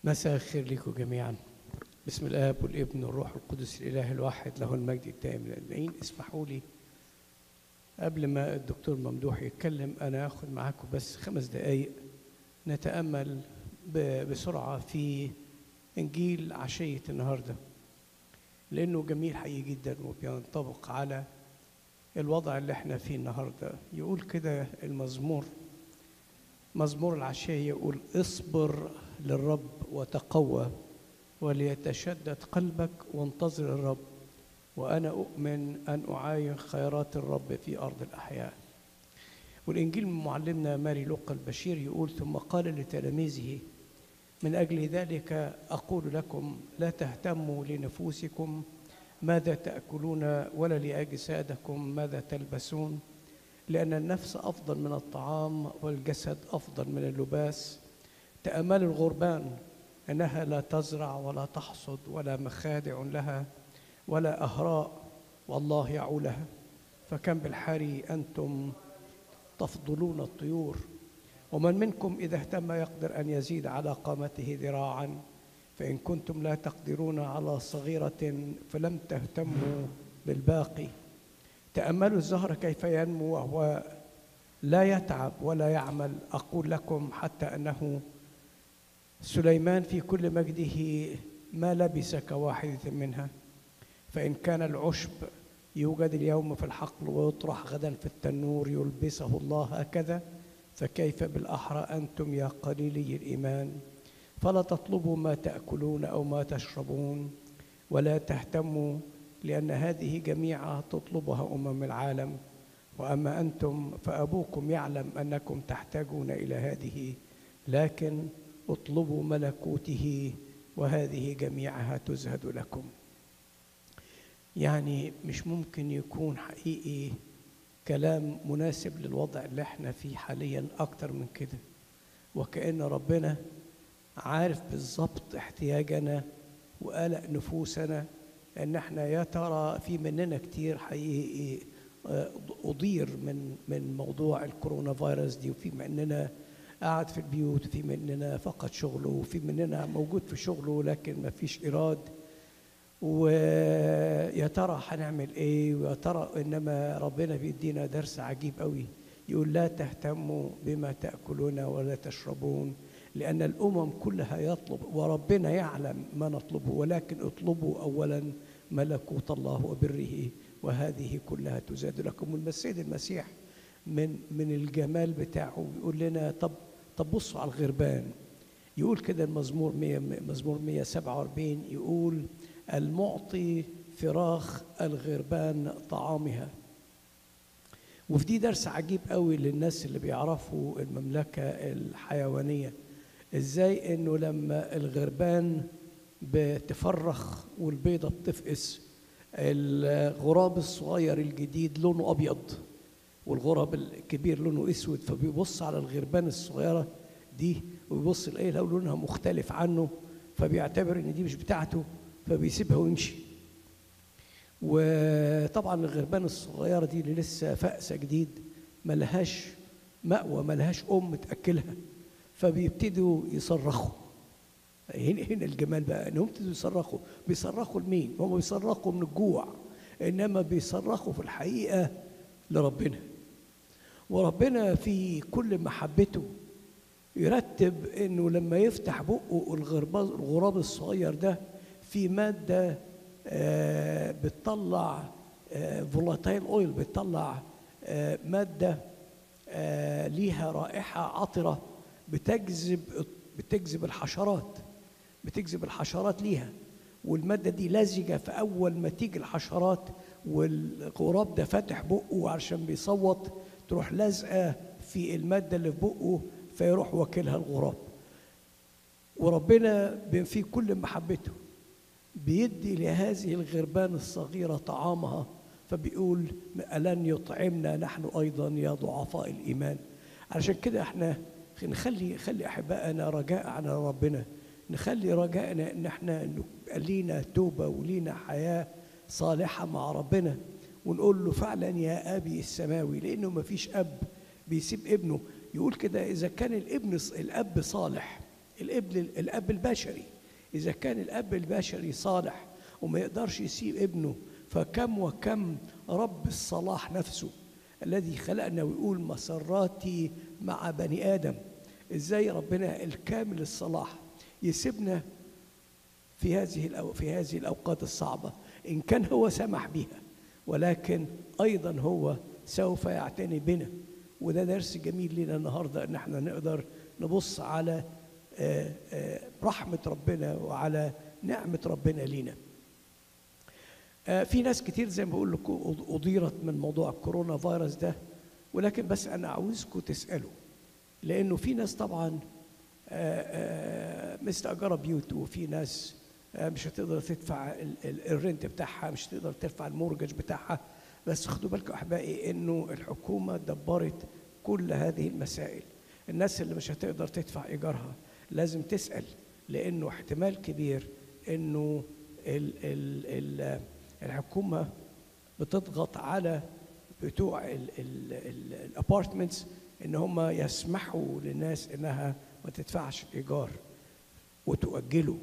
مساء الخير لكم جميعا بسم الاب والابن والروح القدس الاله الواحد له المجد الدائم للابدين اسمحوا لي قبل ما الدكتور ممدوح يتكلم انا هاخد معاكم بس خمس دقائق نتامل ب- بسرعه في انجيل عشيه النهارده لانه جميل حقيقي جدا وبينطبق على الوضع اللي احنا فيه النهارده يقول كده المزمور مزمور العشية يقول اصبر للرب وتقوى وليتشدد قلبك وانتظر الرب وأنا أؤمن أن أعاين خيرات الرب في أرض الأحياء والإنجيل من معلمنا ماري لوقا البشير يقول ثم قال لتلاميذه من أجل ذلك أقول لكم لا تهتموا لنفوسكم ماذا تأكلون ولا لأجسادكم ماذا تلبسون لأن النفس أفضل من الطعام والجسد أفضل من اللباس تأمل الغربان أنها لا تزرع ولا تحصد ولا مخادع لها ولا أهراء والله يعولها فكم بالحري أنتم تفضلون الطيور ومن منكم إذا اهتم يقدر أن يزيد على قامته ذراعا فإن كنتم لا تقدرون على صغيرة فلم تهتموا بالباقي تأملوا الزهر كيف ينمو وهو لا يتعب ولا يعمل أقول لكم حتى أنه سليمان في كل مجده ما لبس كواحدة منها فإن كان العشب يوجد اليوم في الحقل ويطرح غدا في التنور يلبسه الله هكذا فكيف بالأحرى أنتم يا قليلي الإيمان فلا تطلبوا ما تأكلون أو ما تشربون ولا تهتموا لأن هذه جميعها تطلبها أمم العالم وأما أنتم فأبوكم يعلم أنكم تحتاجون إلى هذه لكن اطلبوا ملكوته وهذه جميعها تزهد لكم يعني مش ممكن يكون حقيقي كلام مناسب للوضع اللي احنا فيه حاليا أكتر من كده وكأن ربنا عارف بالظبط احتياجنا وقلق نفوسنا ان احنا يا ترى في مننا كتير حقيقي آه، اضير من من موضوع الكورونا فيروس دي وفي مننا قاعد في البيوت وفي مننا فقد شغله وفي مننا موجود في شغله لكن ما فيش ايراد ويا ترى هنعمل ايه ويا ترى انما ربنا بيدينا درس عجيب قوي يقول لا تهتموا بما تاكلون ولا تشربون لان الامم كلها يطلب وربنا يعلم ما نطلبه ولكن اطلبوا اولا ملكوت الله وبره وهذه كلها تزاد لكم والسيد المسيح من من الجمال بتاعه بيقول لنا طب طب بصوا على الغربان يقول كده المزمور 100 مزمور 147 يقول المعطي فراخ الغربان طعامها وفي دي درس عجيب قوي للناس اللي بيعرفوا المملكة الحيوانية ازاي انه لما الغربان بتفرخ والبيضة بتفقس الغراب الصغير الجديد لونه أبيض والغراب الكبير لونه اسود فبيبص على الغربان الصغيره دي ويبص يلاقي لو لونها مختلف عنه فبيعتبر ان دي مش بتاعته فبيسيبها ويمشي وطبعا الغربان الصغيره دي اللي لسه فأسة جديد ملهاش مأوى ملهاش أم تأكلها فبيبتدوا يصرخوا هنا هنا الجمال بقى انهم ابتدوا يصرخوا بيصرخوا لمين؟ هم بيصرخوا من الجوع انما بيصرخوا في الحقيقه لربنا وربنا في كل محبته يرتب انه لما يفتح بقه الغرباز الغراب الصغير ده في ماده آه، بتطلع فولاتايل اويل بتطلع آه، ماده آه، ليها رائحه عطره بتجذب بتجذب الحشرات بتجذب الحشرات ليها والماده دي لزجه في اول ما تيجي الحشرات والغراب ده فاتح بقه عشان بيصوت تروح لازقه في الماده اللي في بقه فيروح واكلها الغراب وربنا في كل محبته بيدي لهذه الغربان الصغيره طعامها فبيقول ألن يطعمنا نحن أيضا يا ضعفاء الإيمان علشان كده احنا نخلي خلي أحبائنا رجاء على ربنا نخلي رجائنا إن احنا نبقى لينا توبة ولينا حياة صالحة مع ربنا ونقول له فعلا يا أبي السماوي لأنه ما فيش أب بيسيب ابنه يقول كده إذا كان الابن الأب صالح الابن الاب البشري اذا كان الاب البشري صالح وما يقدرش يسيب ابنه فكم وكم رب الصلاح نفسه الذي خلقنا ويقول مسراتي مع بني ادم ازاي ربنا الكامل الصلاح يسيبنا في هذه الأو... في هذه الاوقات الصعبه ان كان هو سمح بها ولكن ايضا هو سوف يعتني بنا وده درس جميل لنا النهارده ان احنا نقدر نبص على آه، آه، رحمه ربنا وعلى نعمه ربنا لينا آه، في ناس كتير زي ما بقول لكم أضيرت من موضوع الكورونا فيروس ده ولكن بس أنا عاوزكم تسألوا لأنه في ناس طبعا آه، آه، مستأجرة بيوت وفي ناس آه، مش هتقدر تدفع ال- ال- الرنت بتاعها مش هتقدر تدفع المورجج بتاعها بس خدوا بالكم أحبائي إنه الحكومة دبرت كل هذه المسائل الناس اللي مش هتقدر تدفع إيجارها لازم تسأل لأنه احتمال كبير إنه ال ال ال الحكومة بتضغط على بتوع الابارتمنتس ان هم يسمحوا للناس انها ما تدفعش الايجار وتؤجله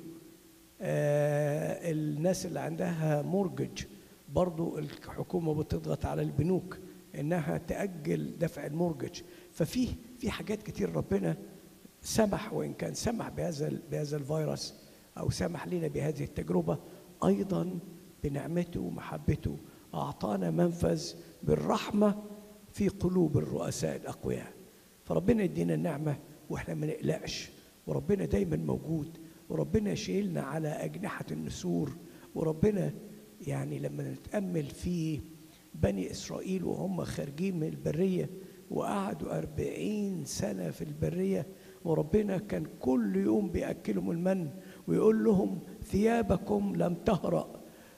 آه الناس اللي عندها مورجج برضو الحكومة بتضغط على البنوك انها تأجل دفع المورجج ففي في حاجات كتير ربنا سمح وان كان سمح بهذا ال- بهذا الفيروس او سمح لنا بهذه التجربه ايضا بنعمته ومحبته اعطانا منفذ بالرحمه في قلوب الرؤساء الاقوياء فربنا يدينا النعمه واحنا ما نقلقش وربنا دايما موجود وربنا شايلنا على اجنحه النسور وربنا يعني لما نتامل في بني اسرائيل وهم خارجين من البريه وقعدوا أربعين سنة في البرية وربنا كان كل يوم بيأكلهم المن ويقول لهم ثيابكم لم تهرأ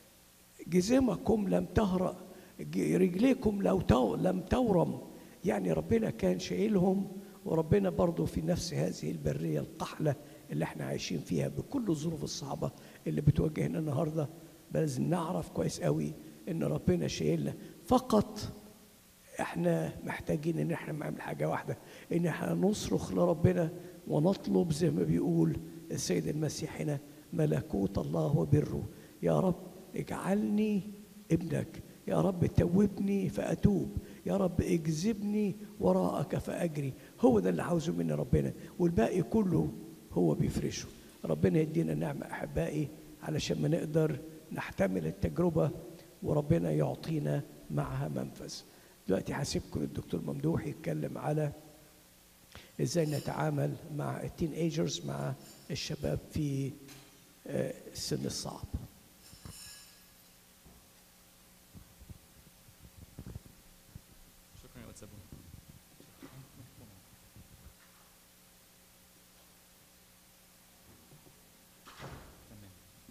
جزمكم لم تهرأ ج- رجليكم لو تو لم تورم يعني ربنا كان شايلهم وربنا برضه في نفس هذه البرية القحلة اللي احنا عايشين فيها بكل الظروف الصعبة اللي بتواجهنا النهاردة لازم نعرف كويس قوي ان ربنا شايلنا فقط احنا محتاجين ان احنا نعمل حاجه واحده ان احنا نصرخ لربنا ونطلب زي ما بيقول السيد المسيح هنا ملكوت الله وبره يا رب اجعلني ابنك يا رب توبني فاتوب يا رب اجذبني وراءك فاجري هو ده اللي عاوزه مني ربنا والباقي كله هو بيفرشه ربنا يدينا نعمه احبائي علشان ما نقدر نحتمل التجربه وربنا يعطينا معها منفذ دلوقتي هسيبكم الدكتور ممدوح يتكلم على ازاي نتعامل مع التين ايجرز مع الشباب في آه، السن الصعب شكرا يا واتساب تمام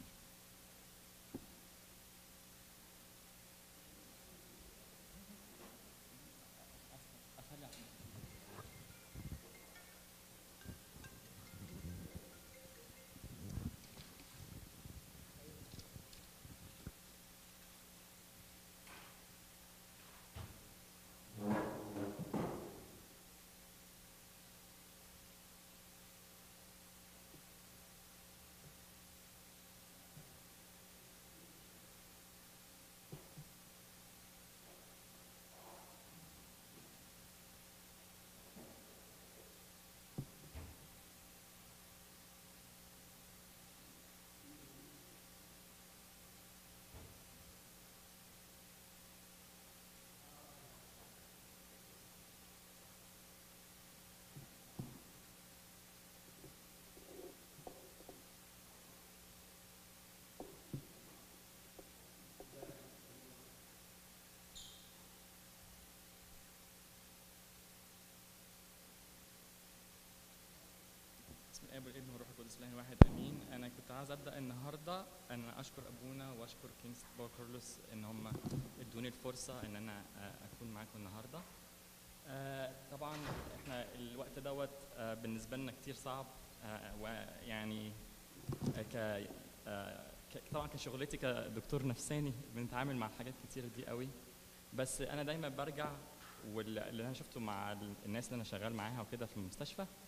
بسم الاب والابن والروح القدس الله واحد امين انا كنت عايز ابدا النهارده ان اشكر ابونا واشكر كينجز بابا كارلوس ان هم ادوني الفرصه ان انا آه، اكون معاكم النهارده آه، طبعا احنا الوقت دوت آه، بالنسبه لنا كتير صعب آه، ويعني آه، ك آه، ك- طبعا كشغلتي كدكتور نفساني بنتعامل مع الحاجات كتير دي قوي بس انا دايما برجع واللي انا شفته مع ال- الناس اللي انا شغال معاها وكده في المستشفى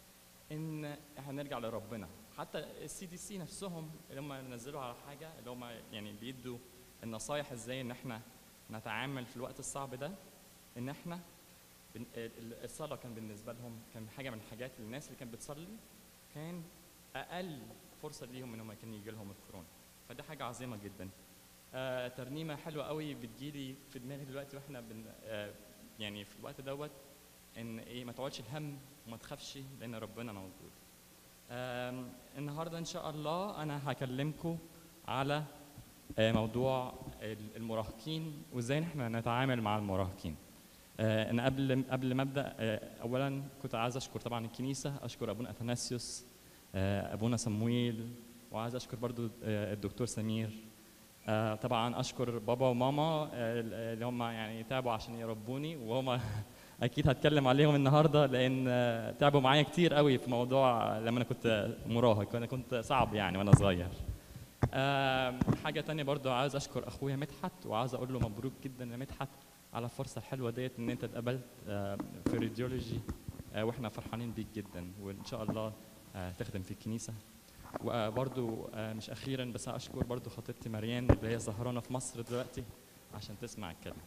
ان احنا نرجع لربنا حتى السي دي سي نفسهم اللي هم نزلوا على حاجه اللي هم يعني بيدوا النصايح ازاي ان احنا نتعامل في الوقت الصعب ده ان احنا بن- ال- الصلاه كان بالنسبه لهم كان حاجه من الحاجات الناس اللي كانت بتصلي كان اقل فرصه ليهم ان هم كان يجي لهم الكورونا فدي حاجه عظيمه جدا آه ترنيمه حلوه قوي بتجيلي في دماغي دلوقتي واحنا بن آه يعني في الوقت دوت ان ايه ما تقعدش الهم وما تخافش لان ربنا موجود آم، النهارده ان شاء الله انا هكلمكم على آه، موضوع ال- المراهقين وازاي احنا نتعامل مع المراهقين آه، انا قبل قبل ما ابدا آه، اولا كنت عايز اشكر طبعا الكنيسه اشكر ابونا اثناسيوس آه، ابونا صمويل وعايز اشكر برضو آه، الدكتور سمير آه، طبعا اشكر بابا وماما آه، اللي هم يعني تعبوا عشان يربوني وهم اكيد هتكلم عليهم النهارده لان آه، تعبوا معايا كتير قوي في موضوع لما انا كنت مراهق انا كنت صعب يعني وانا صغير آم، حاجه تانية برضو عايز اشكر اخويا مدحت وعايز اقول له مبروك جدا يا مدحت على الفرصه الحلوه ديت ان انت اتقبلت آم، في راديولوجي آه، واحنا فرحانين بيك جدا وان شاء الله آه، تخدم في الكنيسه وبرضو آه، مش اخيرا بس اشكر برضو خطيبتي مريان اللي هي سهرانه في مصر دلوقتي عشان تسمع الكلام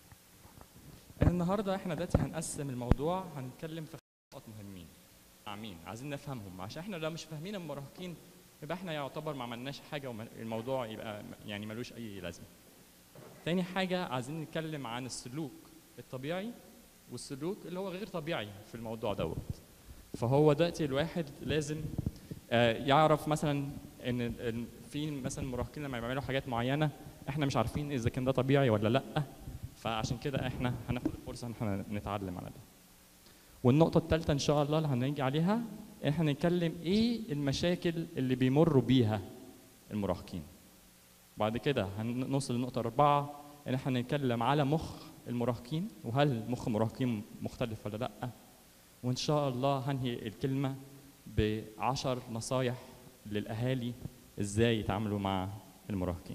النهارده احنا دلوقتي هنقسم الموضوع هنتكلم في نقط مهمين عامين عايزين نفهمهم عشان احنا لو مش فاهمين المراهقين يبقى احنا يعتبر ما عملناش حاجه والموضوع يبقى يعني ملوش اي لازمه تاني حاجه عايزين نتكلم عن السلوك الطبيعي والسلوك اللي هو غير طبيعي في الموضوع دوت فهو دلوقتي الواحد لازم آه، يعرف مثلا ان ال- في مثلا مراهقين لما بيعملوا حاجات معينه احنا مش عارفين اذا كان ده طبيعي ولا لا فعشان كده احنا هناخد الفرصه ان احنا نتعلم على ده والنقطه الثالثه ان شاء الله اللي هنيجي عليها احنا نتكلم ايه المشاكل اللي بيمروا بيها المراهقين بعد كده هنوصل للنقطه الرابعه ان احنا نتكلم على مخ المراهقين وهل مخ المراهقين مختلف ولا لا وان شاء الله هنهي الكلمه بعشر نصايح للاهالي ازاي يتعاملوا مع المراهقين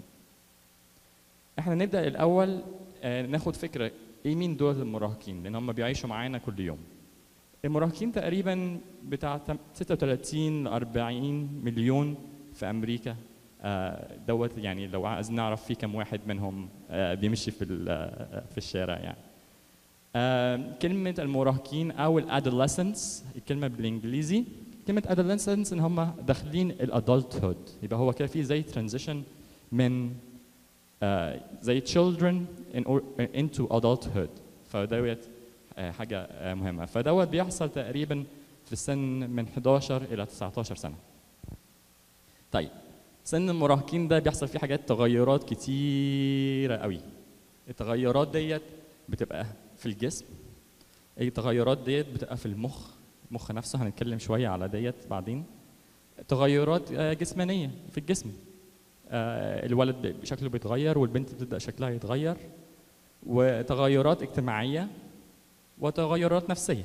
احنا نبدا الاول آه، ناخد فكره ايه مين دول المراهقين لان هم بيعيشوا معانا كل يوم المراهقين تقريبا بتاع تم- 36 ل 40 مليون في امريكا آه، دوت يعني لو عايز نعرف في كم واحد منهم آه، بيمشي في ال- آه، في الشارع يعني آه، كلمة المراهقين أو الادolescents الكلمة بالإنجليزي كلمة adolescents إن هم داخلين الادلتهود يبقى هو كده في زي transition من آه، زي children in or, into adulthood فدوت آه، حاجة آه، مهمة فدوت بيحصل تقريبا في السن من 11 إلى 19 سنة طيب سن المراهقين ده بيحصل فيه حاجات تغيرات كتيرة قوي التغيرات ديت بتبقى في الجسم التغيرات ديت بتبقى في المخ المخ نفسه هنتكلم شوية على ديت بعدين تغيرات آه، جسمانية في الجسم آه، الولد ب- شكله بيتغير والبنت بتبدأ شكلها يتغير وتغيرات اجتماعية وتغيرات نفسية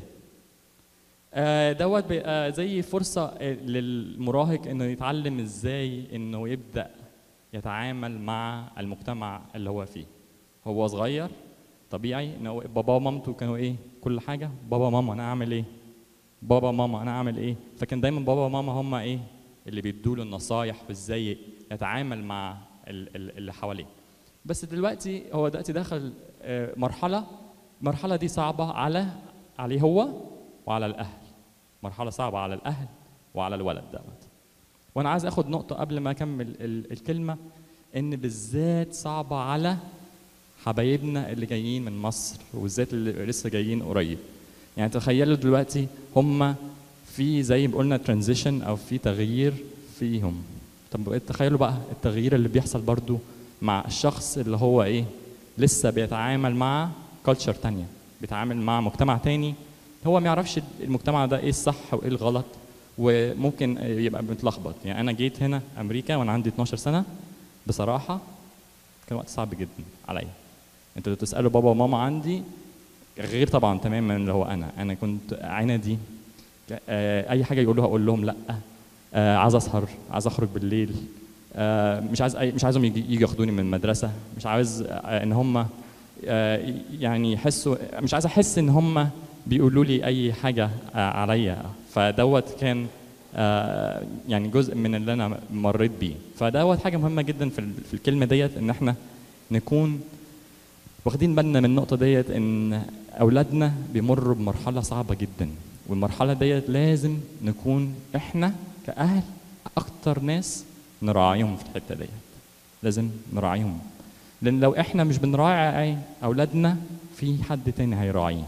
آه، دوت بيبقى زي فرصة آه، للمراهق انه يتعلم ازاي انه يبدأ يتعامل مع المجتمع اللي هو فيه هو صغير طبيعي ان هو بابا ومامته كانوا ايه كل حاجة بابا ماما انا اعمل ايه بابا ماما انا اعمل ايه فكان دايما بابا وماما هم ايه اللي بيدوا له النصايح في ازاي يتعامل مع ال- ال- اللي حواليه بس دلوقتي هو دلوقتي دخل آه، مرحلة المرحلة دي صعبة على عليه هو وعلى الأهل مرحلة صعبة على الأهل وعلى الولد دوت وأنا عايز أخد نقطة قبل ما أكمل ال- الكلمة إن بالذات صعبة على حبايبنا اللي جايين من مصر وبالذات اللي لسه جايين قريب يعني تخيلوا دلوقتي هم في زي ما قلنا ترانزيشن او في تغيير فيهم طب تخيلوا بقى التغيير اللي بيحصل برضو مع الشخص اللي هو ايه لسه بيتعامل مع كلتشر تانية بيتعامل مع مجتمع تاني هو ما يعرفش المجتمع ده ايه الصح وايه الغلط وممكن يبقى متلخبط يعني انا جيت هنا امريكا وانا عندي 12 سنه بصراحه كان وقت صعب جدا عليا انتوا لو تسالوا بابا وماما عندي غير طبعا تماما اللي هو انا انا كنت عندي آه، اي حاجه يقولوها اقول لهم لا آه، عايز اسهر عايز اخرج بالليل آه، مش عايز أي مش عايزهم يجي يجي ياخدوني من المدرسه مش عاوز آه، ان هم آه، يعني يحسوا مش عايز احس ان هم بيقولوا لي اي حاجه آه، عليا فدوت كان آه، يعني جزء من اللي انا مريت بيه فدوت حاجه مهمه جدا في ال- في الكلمه ديت ان احنا نكون واخدين بالنا من النقطه ديت ان اولادنا بيمروا بمرحله صعبه جدا والمرحله ديت لازم نكون احنا كاهل اكتر ناس نراعيهم في الحته ديت لازم نراعيهم لان لو احنا مش بنراعي اولادنا في حد تاني هيراعيه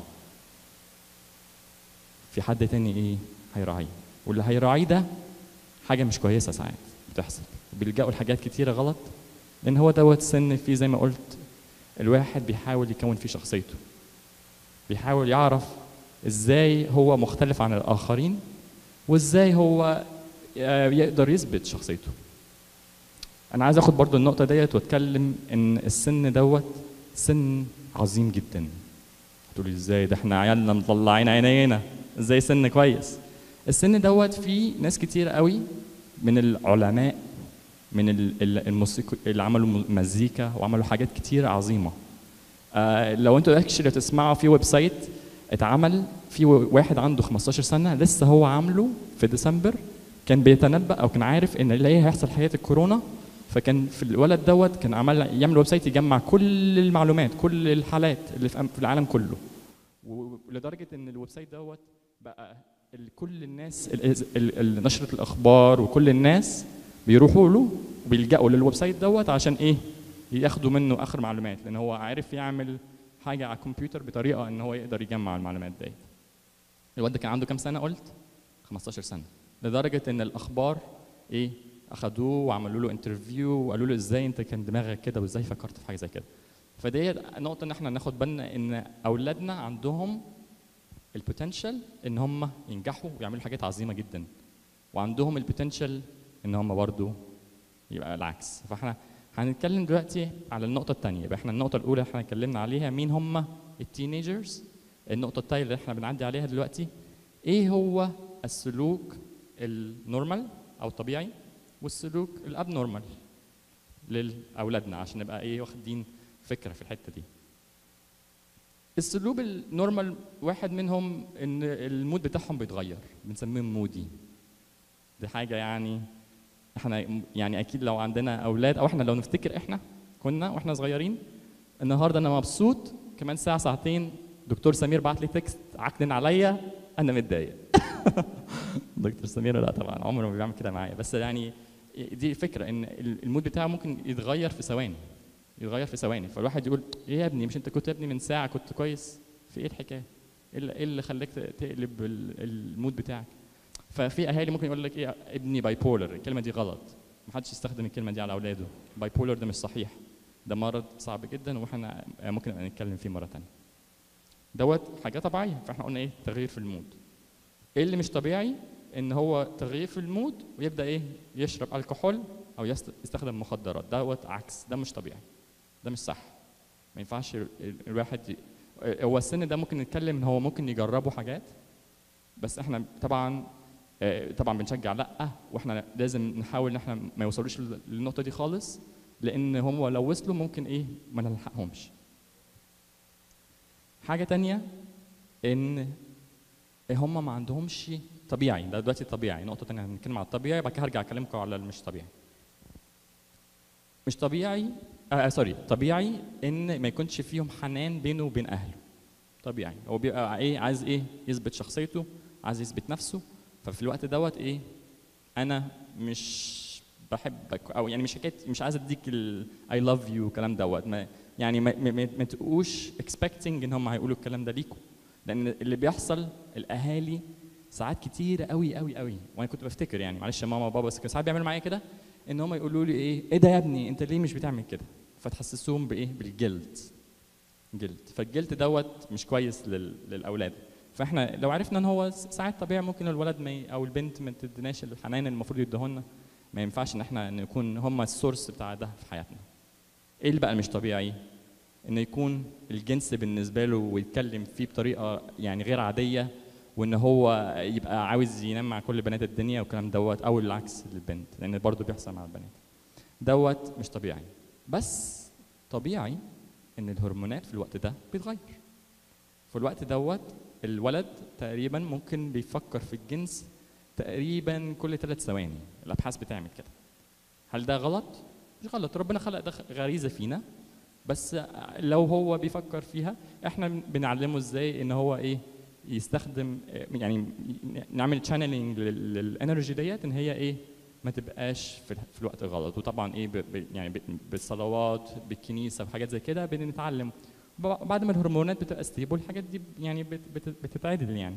في حد تاني ايه هيراعيه واللي هيراعيه ده حاجه مش كويسه ساعات بتحصل بيلجأوا لحاجات كتيره غلط لان هو دوت سن فيه زي ما قلت الواحد بيحاول يكون فيه شخصيته بيحاول يعرف ازاي هو مختلف عن الاخرين وازاي هو آه، يقدر يثبت شخصيته انا عايز اخد برضو النقطه ديت واتكلم ان السن دوت سن عظيم جدا تقولي ازاي ده احنا عيالنا مطلعين عينينا ازاي سن كويس السن دوت فيه ناس كتير قوي من العلماء من ال- ال- الموسيقى اللي عملوا م- مزيكا وعملوا حاجات كتير عظيمه آه لو انتوا اكشلي تسمعوا في ويب سايت اتعمل في واحد عنده 15 سنه لسه هو عامله في ديسمبر كان بيتنبأ او كان عارف ان اللي هي هيحصل حياه الكورونا فكان في الولد دوت كان عمل يعمل ويب سايت يجمع كل المعلومات كل الحالات اللي في في العالم كله ولدرجه ان الويب سايت دوت بقى ال- كل الناس ال- ال- ال- نشره الاخبار وكل الناس بيروحوا له وبيلجأوا للويب سايت دوت عشان ايه ياخدوا منه اخر معلومات لان هو عارف يعمل حاجه على الكمبيوتر بطريقه ان هو يقدر يجمع المعلومات دي الواد ده كان عنده كام سنه قلت 15 سنه لدرجه ان الاخبار ايه اخدوه وعملوا له انترفيو وقالوا له ازاي انت كان دماغك كده وازاي فكرت في حاجه زي كده فدي نقطه ان احنا ناخد بالنا ان اولادنا عندهم البوتنشال ان هم ينجحوا ويعملوا حاجات عظيمه جدا وعندهم البوتنشال ان هم برضو يبقى العكس فاحنا هنتكلم دلوقتي على النقطة الثانية يبقى احنا النقطة الأولى احنا اتكلمنا عليها مين هم التينيجرز النقطة الثانية اللي احنا بنعدي عليها دلوقتي ايه هو السلوك النورمال أو الطبيعي والسلوك الأب نورمال لأولادنا عشان نبقى ايه واخدين فكرة في الحتة دي السلوك النورمال واحد منهم ان المود بتاعهم بيتغير بنسميهم مودي دي حاجة يعني احنا يعني اكيد لو عندنا اولاد او احنا لو نفتكر احنا كنا واحنا صغيرين النهارده انا مبسوط كمان ساعه ساعتين دكتور سمير بعت لي تكست عكنن عليا انا متضايق دكتور سمير لا طبعا عمره ما بيعمل كده معايا بس يعني دي الفكره ان المود بتاعه ممكن يتغير في ثواني يتغير في ثواني فالواحد يقول ايه يا ابني مش انت كنت يا ابني من ساعه كنت كويس في ايه الحكايه ايه اللي- إيه اللي خلاك تقلب ال- المود بتاعك ففي اهالي ممكن يقول لك ايه ابني باي بولر الكلمه دي غلط ما حدش يستخدم الكلمه دي على اولاده باي بولر ده مش صحيح ده مرض صعب جدا واحنا ممكن نبقى نتكلم فيه مره ثانيه دوت حاجه طبيعيه فاحنا قلنا ايه تغيير في المود ايه اللي مش طبيعي ان هو تغيير في المود ويبدا ايه يشرب الكحول او يست- يستخدم مخدرات دوت عكس ده مش طبيعي ده مش صح ما ينفعش ال- ال- الواحد ي... هو السن ده ممكن نتكلم ان هو ممكن يجربوا حاجات بس احنا طبعا آه، طبعا بنشجع لا واحنا لازم نحاول ان احنا ما يوصلوش لل- للنقطه دي خالص لان هم لو وصلوا ممكن ايه ما نلحقهمش حاجه تانية ان هم ما عندهمش طبيعي ده دلوقتي طبيعي نقطه تانية هنتكلم على الطبيعي بعد كده هرجع اكلمكم على المش طبيعي مش طبيعي آه آه، سوري طبيعي ان ما يكونش فيهم حنان بينه وبين اهله طبيعي هو بيبقى ايه عايز ايه يثبت شخصيته عايز يثبت نفسه ففي الوقت دوت ايه انا مش بحبك او يعني مش حكايه مش عايز اديك اي لاف يو والكلام دوت ما يعني ما, ما, ما, ما تبقوش اكسبكتنج ان هم هيقولوا الكلام ده ليكم لان اللي بيحصل الاهالي ساعات كتير قوي قوي قوي وانا كنت بفتكر يعني معلش يا ماما وبابا بس كانوا ساعات بيعملوا معايا كده ان هم يقولوا لي ايه ايه ده يا ابني انت ليه مش بتعمل كده فتحسسوهم بايه بالجلد جلد فالجلد دوت مش كويس لل... للاولاد فاحنا لو عرفنا ان هو س- ساعات طبيعي ممكن الولد ما ي... او البنت ما تديناش الحنان اللي المفروض يديهولنا ما ينفعش ان احنا نكون هم السورس بتاع ده في حياتنا ايه اللي بقى مش طبيعي ان يكون الجنس بالنسبه له ويتكلم فيه بطريقه يعني غير عاديه وان هو يبقى عاوز ينام مع كل بنات الدنيا والكلام دوت او العكس للبنت لان برضه بيحصل مع البنات دوت مش طبيعي بس طبيعي ان الهرمونات في الوقت ده بتتغير في الوقت دوت الولد تقريبا ممكن بيفكر في الجنس تقريبا كل ثلاث ثواني الابحاث بتعمل كده هل ده غلط مش غلط ربنا خلق ده غريزه فينا بس لو هو بيفكر فيها احنا بنعلمه ازاي ان هو ايه يستخدم يعني نعمل تشانلينج للانرجي ديت ان هي ايه ما تبقاش في, في الوقت غلط وطبعا ايه ب ب يعني ب بالصلوات بالكنيسه وحاجات زي كده بنتعلم بعد ما الهرمونات بتبقى ستيبل الحاجات دي يعني بت بت بتتعدل يعني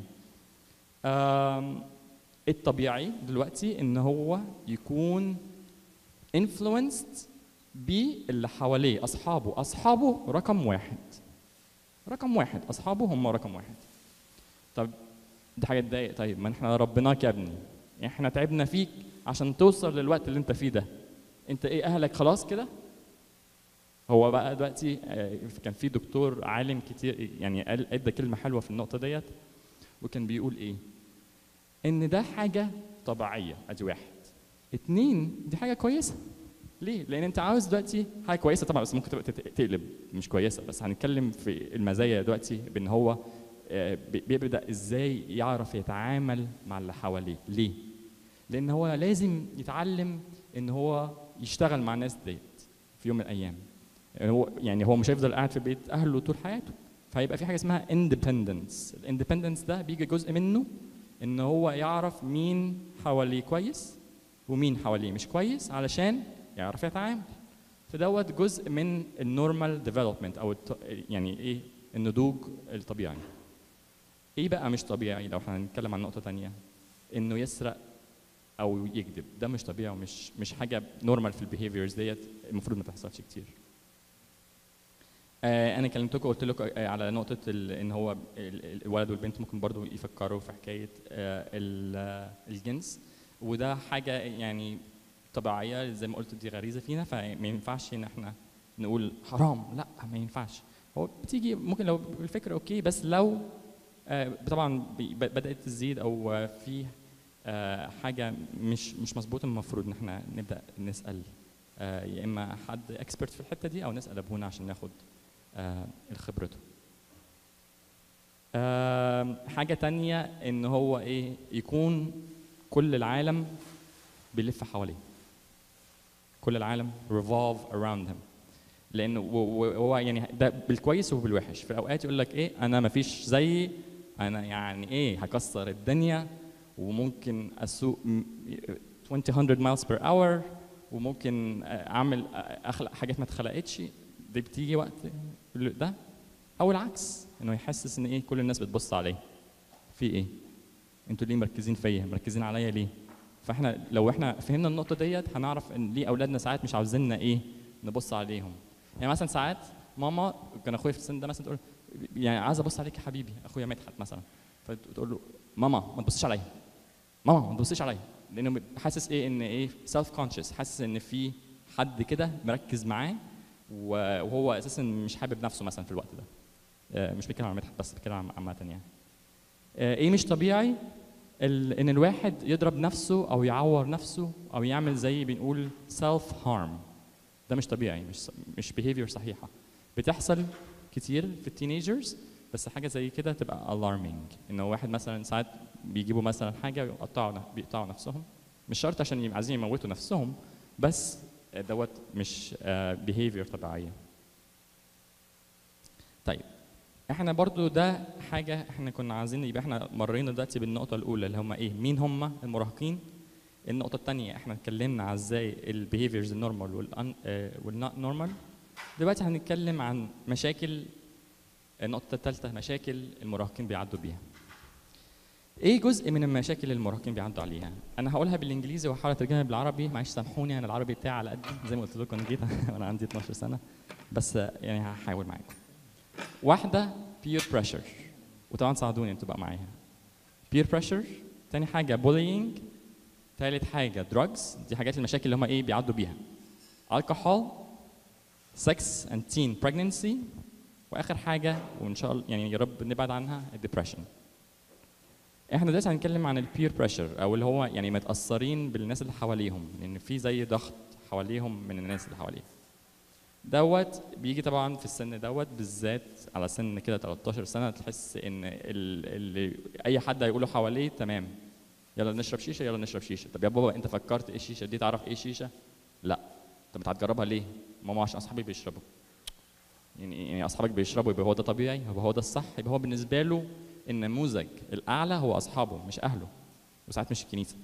الطبيعي دلوقتي ان هو يكون influenced باللي حواليه اصحابه اصحابه رقم واحد رقم واحد اصحابه هم رقم واحد طب دي حاجه تضايق طيب ما احنا ربناك يا ابني احنا تعبنا فيك عشان توصل للوقت اللي انت فيه ده انت ايه اهلك خلاص كده هو بقى دلوقتي كان في دكتور عالم كتير يعني قال ادى كلمه حلوه في النقطه ديت وكان بيقول ايه ان ده حاجه طبيعيه ادي واحد اتنين دي حاجه كويسه ليه؟ لان انت عاوز دلوقتي حاجه كويسه طبعا بس ممكن تبقى تقلب مش كويسه بس هنتكلم في المزايا دلوقتي بان هو بيبدا ازاي يعرف يتعامل مع اللي حواليه ليه؟ لان هو لازم يتعلم ان هو يشتغل مع الناس ديت في يوم من الايام يعني هو يعني هو مش هيفضل قاعد في بيت اهله طول حياته فهيبقى في حاجه اسمها اندبندنس الاندبندنس ده بيجي جزء منه ان هو يعرف مين حواليه كويس ومين حواليه مش كويس علشان يعرف يتعامل فدوت جزء من النورمال ديفلوبمنت او الت... يعني ايه النضوج الطبيعي ايه بقى مش طبيعي لو احنا هنتكلم عن نقطه تانية انه يسرق او يكذب ده مش طبيعي ومش مش حاجه نورمال في البيهيفيرز ديت المفروض ما تحصلش كتير آه انا كلمتكم قلت لكم آه على نقطه ان هو الولد والبنت ممكن برضو يفكروا في حكايه آه الجنس وده حاجه يعني طبيعيه زي ما قلت دي غريزه فينا فما ينفعش ان احنا نقول حرام لا ما ينفعش هو بتيجي ممكن لو الفكره اوكي بس لو طبعا بدات تزيد او في حاجه مش مش مظبوطه المفروض ان احنا نبدا نسال يا اما حد اكسبرت في الحته دي او نسال ابونا عشان ناخد خبرته حاجه تانية ان هو ايه يكون كل العالم بيلف حواليه كل العالم revolve around him لانه هو يعني ده بالكويس وبالوحش في اوقات يقول لك ايه انا ما فيش زيي انا يعني ايه هكسر الدنيا وممكن اسوق 200 مايلز بير اور وممكن اعمل اخلق حاجات ما اتخلقتش دي بتيجي وقت ده او العكس انه يحسس ان ايه كل الناس بتبص عليه في ايه انتوا ليه مركزين فيا مركزين عليا ليه فاحنا لو احنا فهمنا النقطه ديت هنعرف ان ليه اولادنا ساعات مش عاوزيننا ايه نبص عليهم يعني مثلا ساعات ماما كان اخويا في السن ده مثلا تقول يعني عايز ابص عليك يا حبيبي اخويا مدحت مثلا فتقول له ماما ما تبصيش عليا ماما ما تبصيش عليا لانه حاسس ايه ان ايه سيلف كونشس حاسس ان في حد كده مركز معاه وهو اساسا مش حابب نفسه مثلا في الوقت ده مش بتكلم عن مدحت بس بتكلم عامه يعني ايه مش طبيعي ان الواحد يضرب نفسه او يعور نفسه او يعمل زي بنقول سيلف هارم ده مش طبيعي مش مش behavior صحيحه بتحصل كتير في التينيجرز بس حاجه زي كده تبقى alarming انه واحد مثلا ساعات بيجيبوا مثلا حاجه ويقطعوا بيقطعوا نفسهم مش شرط عشان عايزين يموتوا نفسهم بس دوت مش behavior طبيعيه طيب احنا برضو ده حاجه احنا كنا عايزين يبقى احنا مرينا دلوقتي بالنقطه الاولى اللي هم ايه مين هم المراهقين النقطه الثانيه احنا اتكلمنا على ازاي البيهيفيرز النورمال والنوت نورمال دلوقتي هنتكلم عن مشاكل النقطه الثالثه مشاكل المراهقين بيعدوا بيها ايه جزء من المشاكل اللي المراهقين بيعدوا عليها انا هقولها بالانجليزي وهحاول اترجمها بالعربي معلش سامحوني انا العربي بتاعي على قد زي ما قلت لكم انا جيت وانا عندي 12 سنه بس يعني هحاول معاكم واحده peer pressure وطبعا ساعدوني انتوا بقى معايا peer pressure تاني حاجه bullying تالت حاجه drugs دي حاجات المشاكل اللي هم ايه بيعدوا بيها alcohol sex and teen pregnancy واخر حاجه وان شاء الله يعني يا رب نبعد عنها الدبريشن احنا دلوقتي هنتكلم عن البير بريشر او اللي هو يعني متاثرين بالناس اللي حواليهم لان في زي ضغط حواليهم من الناس اللي حواليهم دوت بيجي طبعا في السن دوت بالذات على سن كده 13 سنه تحس ان ال- اللي اي حد هيقوله حواليه تمام يلا نشرب شيشه يلا نشرب شيشه طب يا بابا انت فكرت ايه الشيشه دي تعرف ايه الشيشه لا طب انت هتجربها ليه ماما عشان اصحابي بيشربوا يعني يعني اصحابك بيشربوا يبقى هو ده طبيعي يبقى هو ده الصح يبقى هو بالنسبه له النموذج الاعلى هو اصحابه مش اهله وساعات مش الكنيسه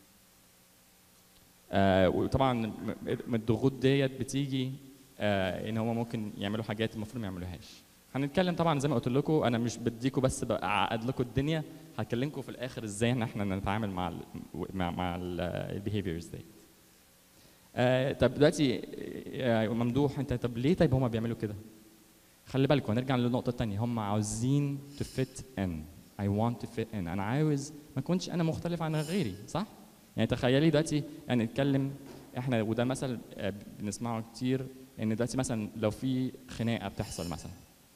آه وطبعا م- من الضغوط ديت بتيجي آه ان هم ممكن يعملوا حاجات المفروض ما يعملوهاش هنتكلم طبعا زي ما قلت لكم انا مش بديكم بس بعقد لكم الدنيا هكلمكم في الاخر ازاي ان احنا نتعامل مع ال مع, مع البيهيفيرز دي آه طب دلوقتي آه ممدوح انت طب ليه طيب هم بيعملوا كده خلي بالكم هنرجع للنقطه الثانيه هم عاوزين to fit in I want to fit in انا عاوز ما اكونش انا مختلف عن غيري صح يعني تخيلي دلوقتي يعني نتكلم احنا وده مثل آه، بنسمعه كتير ان دلوقتي مثلا لو في خناقه بتحصل مثلا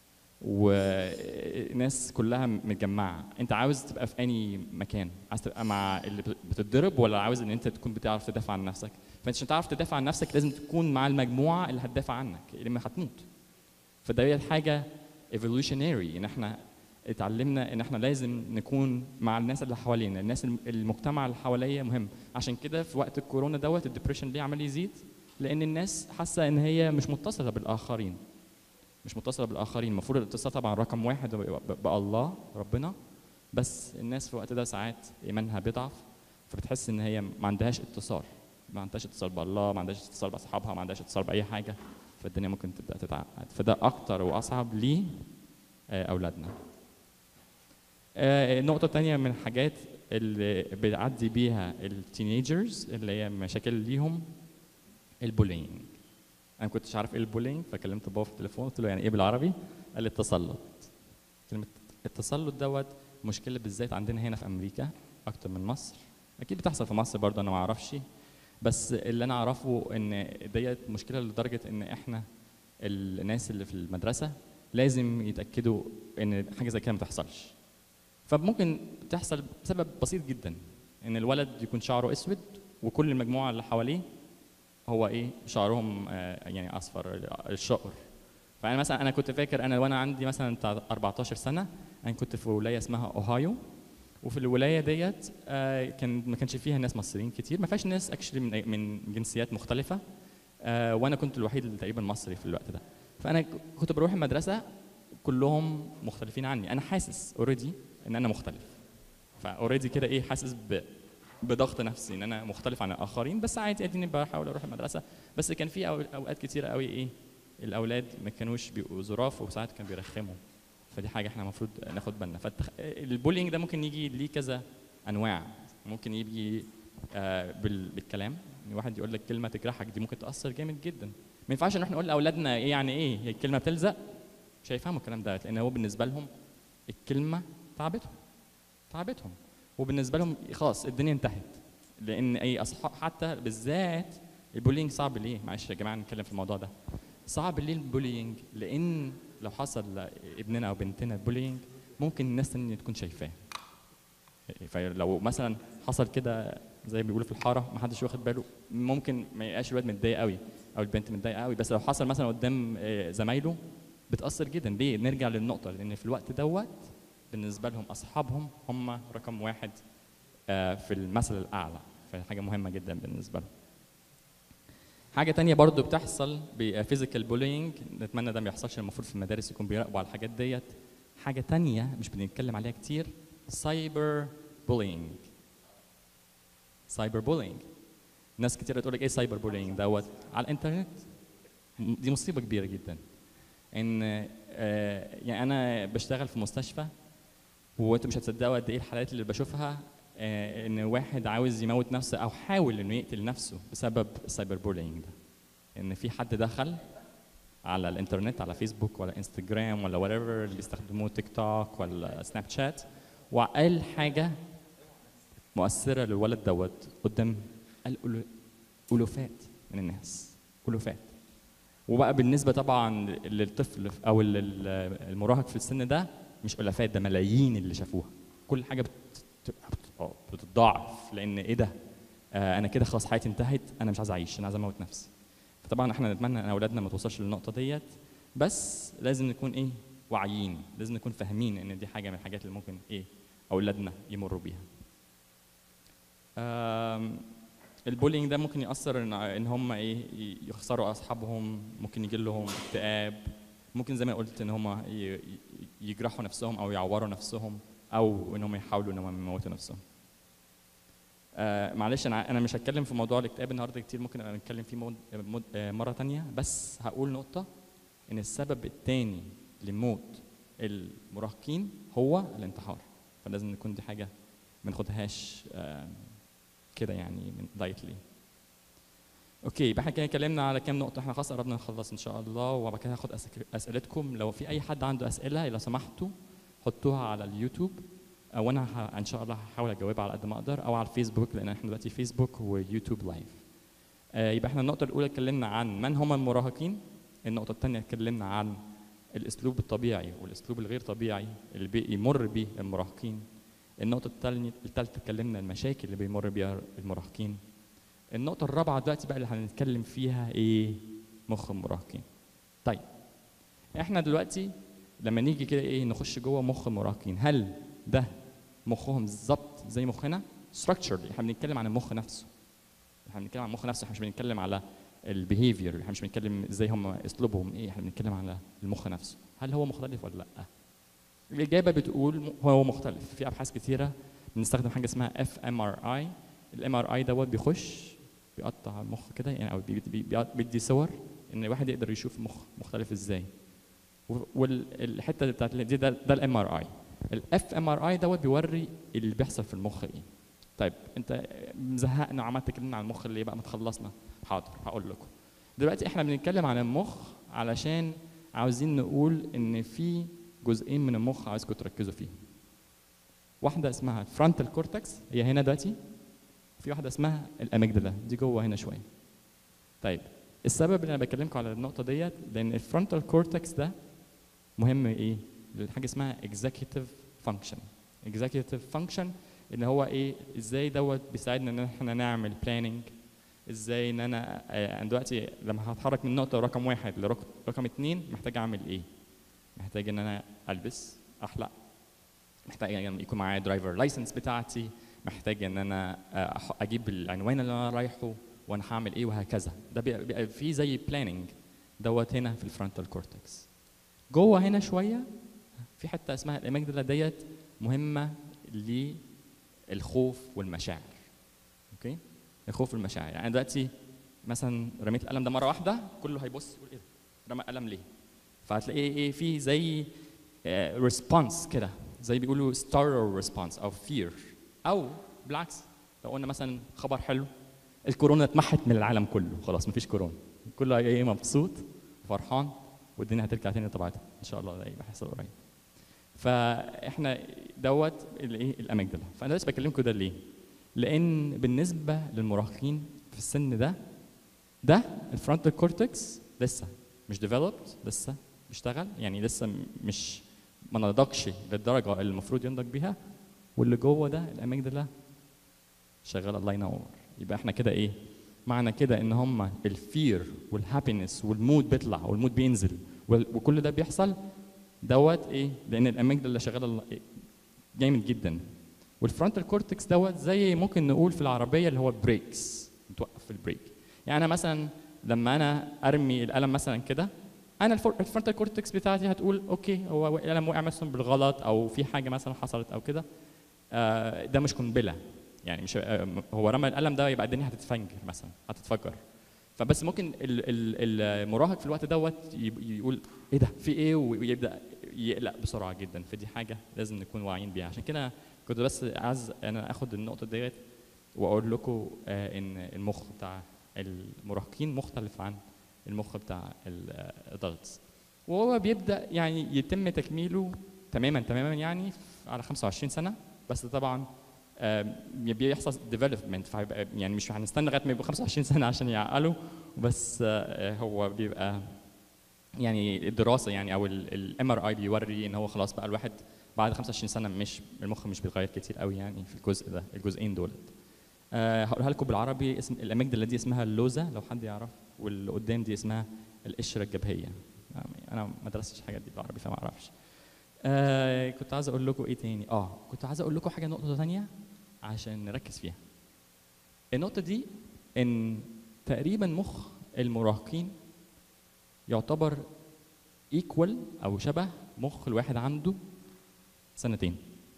وناس كلها متجمعه انت عاوز تبقى في اني مكان عاوز تبقى مع اللي بتتضرب ولا عاوز ان انت تكون بتعرف تدافع عن نفسك فانت عشان تعرف تدافع عن نفسك لازم تكون مع المجموعه اللي هتدافع عنك اللي ما هتموت فده حاجه evolutionary ان احنا اتعلمنا ان احنا لازم نكون مع الناس اللي حوالينا الناس الم- المجتمع اللي حواليا مهم عشان كده في وقت الكورونا دوت الدبريشن ليه عمال يزيد لان الناس حاسه ان هي مش متصله بالاخرين مش متصله بالاخرين المفروض الاتصال طبعا رقم واحد ب- ب- بالله ربنا بس الناس في الوقت ده ساعات ايمانها بيضعف فبتحس ان هي ما عندهاش اتصال ما عندهاش اتصال بالله ما عندهاش اتصال باصحابها ما عندهاش اتصال باي حاجه فالدنيا ممكن تبدا تتعقد فده اكتر واصعب ليه آه، اولادنا آه، النقطة الثانية من الحاجات اللي بيعدي بيها التينيجرز اللي هي مشاكل ليهم البولينج أنا ما كنتش عارف إيه البولينج فكلمت بابا في التليفون قلت له يعني إيه بالعربي؟ قال لي التسلط كلمة التسلط دوت مشكلة بالذات عندنا هنا في أمريكا أكتر من مصر أكيد بتحصل في مصر برضه أنا ما أعرفش بس اللي أنا أعرفه إن ديت مشكلة لدرجة إن إحنا الناس اللي في المدرسة لازم يتأكدوا إن حاجة زي كده ما تحصلش فممكن تحصل بسبب بسيط جدا ان الولد يكون شعره اسود وكل المجموعه اللي حواليه هو ايه شعرهم آه، يعني اصفر الشقر فانا مثلا انا كنت فاكر انا وانا عندي مثلا بتاع 14 سنه انا كنت في ولايه اسمها اوهايو وفي الولايه ديت آه، كان ما كانش فيها ناس مصريين كتير ما فيهاش ناس اكشلي من من جنسيات مختلفه آه، وانا كنت الوحيد اللي تقريبا مصري في الوقت ده فانا ك- كنت بروح المدرسه كلهم مختلفين عني انا حاسس اوريدي ان انا مختلف فاوريدي كده ايه حاسس ب بضغط نفسي ان انا مختلف عن الاخرين بس عادي اديني بحاول اروح المدرسه بس كان في أو- اوقات كتيره قوي ايه الاولاد ما كانوش بيبقوا ظراف وساعات كانوا بيرخموا فدي حاجه احنا المفروض ناخد بالنا فالبولينج ده ممكن يجي ليه كذا انواع ممكن يجي آه بال- بالكلام يعني واحد يقول لك كلمه تجرحك دي ممكن تاثر جامد جدا ما ينفعش ان احنا نقول لاولادنا ايه يعني ايه هي الكلمه بتلزق مش هيفهموا الكلام ده لان هو بالنسبه لهم الكلمه تعبتهم تعبتهم وبالنسبه لهم خلاص الدنيا انتهت لان اي اصحاب حتى بالذات البولينج صعب ليه معلش يا جماعه نتكلم في الموضوع ده صعب ليه البولينج لان لو حصل لابننا او بنتنا بولينج ممكن الناس الثانيه تكون شايفاه فلو مثلا حصل كده زي ما بيقولوا في الحاره ما حدش واخد باله ممكن ما يبقاش الواد متضايق قوي او البنت متضايقه قوي بس لو حصل مثلا قدام آه، زمايله بتاثر جدا ليه نرجع للنقطه لان في الوقت دوت بالنسبه لهم اصحابهم هم رقم واحد آه، في المثل الاعلى فحاجه مهمه جدا بالنسبه لهم حاجه تانية برضو بتحصل بفيزيكال بولينج نتمنى ده ما يحصلش المفروض في المدارس يكون بيراقبوا على الحاجات ديت حاجه تانية مش بنتكلم عليها كتير سايبر بولينج سايبر بولينج ناس كتير تقول لك ايه سايبر بولينج دوت على الانترنت دي مصيبه كبيره جدا ان آه، يعني انا بشتغل في مستشفى وانتوا مش هتصدقوا قد ايه الحالات اللي بشوفها آه، ان واحد عاوز يموت نفسه او حاول انه يقتل نفسه بسبب السايبر بولينج ده ان في حد دخل على الانترنت على فيسبوك ولا انستجرام ولا whatever اللي بيستخدموه تيك توك ولا سناب شات وقال حاجه مؤثره للولد دوت قدام الألو- الوفات من الناس الوفات وبقى بالنسبه طبعا للطفل او لل- المراهق في السن ده مش الافات ده ملايين اللي شافوها كل حاجه بت- بتبقى بت- آه، بتتضاعف لان ايه ده آه انا كده خلاص حياتي انتهت انا مش عايز اعيش انا عايز اموت نفسي طبعا احنا نتمنى ان اولادنا ما توصلش للنقطه ديت بس لازم نكون ايه واعيين لازم نكون فاهمين ان دي حاجه من الحاجات اللي ممكن ايه اولادنا يمروا بيها آم، البولينج ده ممكن ياثر ان ان هم ايه ي- يخسروا اصحابهم ممكن يجي لهم اكتئاب ممكن زي ما قلت ان هم ي- ي- يجرحوا نفسهم او يعوروا نفسهم او ان هم يحاولوا ان هم يموتوا نفسهم آه معلش انا انا مش هتكلم في موضوع الاكتئاب النهارده كتير ممكن ابقى نتكلم فيه مود مود آه مره تانية بس هقول نقطه ان السبب الثاني لموت المراهقين هو الانتحار فلازم نكون دي حاجه ما ناخدهاش آه كده يعني من لايتلي اوكي يبقى احنا كده اتكلمنا على كام نقطه احنا خلاص قربنا نخلص ان شاء الله وبعد كده هاخد أسك- اسئلتكم لو في اي حد عنده اسئله لو سمحتوا حطوها على اليوتيوب او انا ه- ان شاء الله هحاول اجاوبها على قد ما اقدر او على الفيسبوك لان احنا دلوقتي فيسبوك ويوتيوب لايف آه، يبقى احنا النقطه الاولى اتكلمنا عن من هم المراهقين النقطه الثانيه اتكلمنا عن الاسلوب الطبيعي والاسلوب الغير طبيعي اللي بيمر به المراهقين النقطه الثانيه الثالثه اتكلمنا المشاكل اللي بيمر بيها المراهقين النقطه الرابعه دلوقتي بقى اللي هنتكلم فيها ايه مخ المراهقين طيب احنا دلوقتي لما نيجي كده ايه نخش جوه مخ المراهقين هل ده مخهم بالظبط زي مخنا structurally احنا بنتكلم عن المخ نفسه احنا بنتكلم عن المخ نفسه احنا مش بنتكلم على البيهيفير احنا مش بنتكلم ازاي هم اسلوبهم ايه احنا بنتكلم على المخ نفسه هل هو مختلف ولا لا الاجابه بتقول م- هو مختلف في ابحاث كثيره بنستخدم حاجه اسمها اف ام ار اي الام ار اي دوت بيخش بيقطع المخ كده يعني او بي- بي- بي- بيدي صور ان الواحد يقدر يشوف المخ مختلف ازاي والحته بتاعت دي ده, ده الام ار اي الاف ام ار اي دوت بيوري اللي بيحصل في المخ ايه طيب انت مزهقنا وعمال تكلمنا عن المخ اللي بقى ما تخلصنا حاضر هقول لكم دلوقتي احنا بنتكلم عن المخ علشان عاوزين نقول ان في جزئين من المخ عايزكم تركزوا فيهم واحده اسمها الفرونتال كورتكس هي هنا دلوقتي في واحده اسمها الاميجدلا دي جوه هنا شويه طيب السبب اللي انا بكلمكم على النقطه ديت لان الفرونتال كورتكس ده مهم ايه حاجه اسمها executive function executive function ان هو ايه ازاي دوت بيساعدنا ان احنا نعمل planning ازاي ان انا آه، انا دلوقتي لما هتحرك من نقطه رقم واحد لرقم رقم اتنين محتاج اعمل ايه محتاج ان انا البس احلق محتاج ان يكون معايا درايفر لايسنس بتاعتي محتاج ان انا آه، أح- اجيب العنوان اللي انا رايحه وانا هعمل ايه وهكذا ده بيبقى بيبقى في زي بلاننج دوت هنا في الفرونتال كورتكس جوه هنا شويه في حته اسمها الاميجدلا ديت مهمه للخوف والمشاعر اوكي الخوف والمشاعر يعني أنا دلوقتي مثلا رميت القلم ده مره واحده كله هيبص يقول ايه ده رمى قلم ليه فهتلاقيه ايه في زي ريسبونس كده زي بيقولوا ستار ريسبونس او فير او بالعكس لو قلنا مثلا خبر حلو الكورونا اتمحت من العالم كله خلاص مفيش كورونا كله ايه مبسوط وفرحان والدنيا هترجع تاني لطبيعتها ان شاء الله ده يبقى هيحصل قريب فاحنا دوت الايه الاميجدلا فانا لسه بكلمكم ده ليه لان بالنسبه للمراهقين في السن ده ده الفرونتال كورتكس لسه مش ديفلوبد لسه بيشتغل يعني لسه م- مش ما نضجش للدرجه اللي المفروض ينضج بيها واللي جوه ده الاميجدلا شغال الله ينور يبقى احنا كده ايه معنى كده ان هم الفير والهابينس والمود بيطلع والمود بينزل وال- وكل ده بيحصل دوت ايه لان الاميجدلا شغاله الله- إيه؟ جامد جدا والفرونتال كورتكس دوت زي ممكن نقول في العربيه اللي هو بريكس توقف في البريك يعني انا مثلا لما انا ارمي القلم مثلا كده انا الفر- الفرونتال كورتكس بتاعتي هتقول اوكي هو القلم وقع مثلا بالغلط او في حاجه مثلا حصلت او كده آه، ده مش قنبله يعني مش آه، هو رمى القلم ده يبقى الدنيا هتتفجر مثلا هتتفجر فبس ممكن ال- ال- المراهق في الوقت دوت يب- يقول ايه ده في ايه ويبدا يقلق بسرعه جدا فدي حاجه لازم نكون واعيين بيها عشان كده كنت بس عايز انا اخد النقطه ديت واقول لكم آه، ان المخ بتاع المراهقين مختلف عن المخ بتاع الادلتس وهو بيبدا يعني يتم تكميله تماما تماما يعني على 25 سنه بس طبعا آم، بيحصل ديفلوبمنت فهيبقى يعني مش هنستنى لغايه ما يبقوا 25 سنه عشان يعقلوا بس آه، هو بيبقى يعني الدراسه يعني او الام ار اي بيوري ان هو خلاص بقى الواحد بعد 25 سنه مش المخ مش بيتغير كتير قوي يعني في الجزء ده الجزئين دولت. أه هقولها لكم بالعربي اسم الاميجدلا دي اسمها اللوزه لو حد يعرف واللي قدام دي اسمها القشره الجبهيه يعني انا ما درستش الحاجات دي بالعربي فما اعرفش آه كنت عايز اقول لكم ايه تاني اه كنت عايز اقول لكم حاجه نقطه تانية عشان نركز فيها النقطه دي ان تقريبا مخ المراهقين يعتبر ايكوال او شبه مخ الواحد عنده سنتين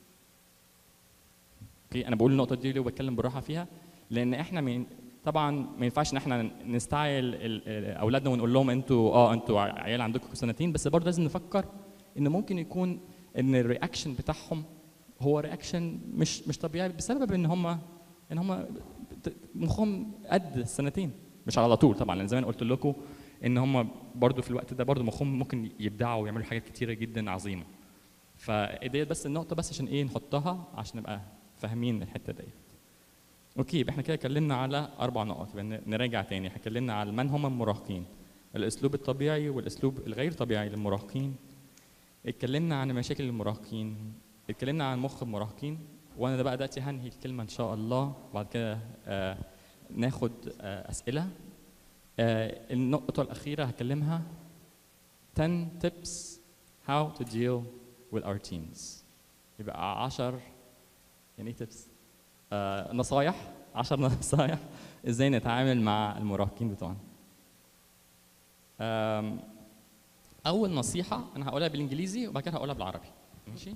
اوكي انا بقول النقطه دي ليه وبتكلم بالراحه فيها لان احنا من طبعا ما ينفعش ان احنا نستعجل ال- ال- اولادنا ونقول لهم انتوا اه انتوا عيال عندكم سنتين بس برضه لازم نفكر ان ممكن يكون ان الرياكشن بتاعهم هو رياكشن مش مش طبيعي بسبب ان هم ان هم مخهم قد السنتين مش على طول طبعا لان زي ما قلت لكم ان هم برضه في الوقت ده برضه مخهم ممكن يبدعوا ويعملوا حاجات كتيره جدا عظيمه فديت بس النقطه بس عشان ايه نحطها عشان نبقى فاهمين الحته ديت اوكي يبقى احنا كده اتكلمنا على اربع نقط يبقى ن- نراجع تاني احنا اتكلمنا على من هم المراهقين الاسلوب الطبيعي والاسلوب الغير طبيعي للمراهقين اتكلمنا عن مشاكل المراهقين اتكلمنا عن مخ المراهقين وانا ده بقى دلوقتي هنهي الكلمه ان شاء الله وبعد كده آه ناخد آه اسئله آه النقطه الاخيره هكلمها 10 tips how to deal with our teens يبقى 10 يعني ايه tips آه نصايح 10 نصايح ازاي نتعامل مع المراهقين بتوعنا آم، اول نصيحه انا هقولها بالانجليزي وبعد كده هقولها بالعربي ماشي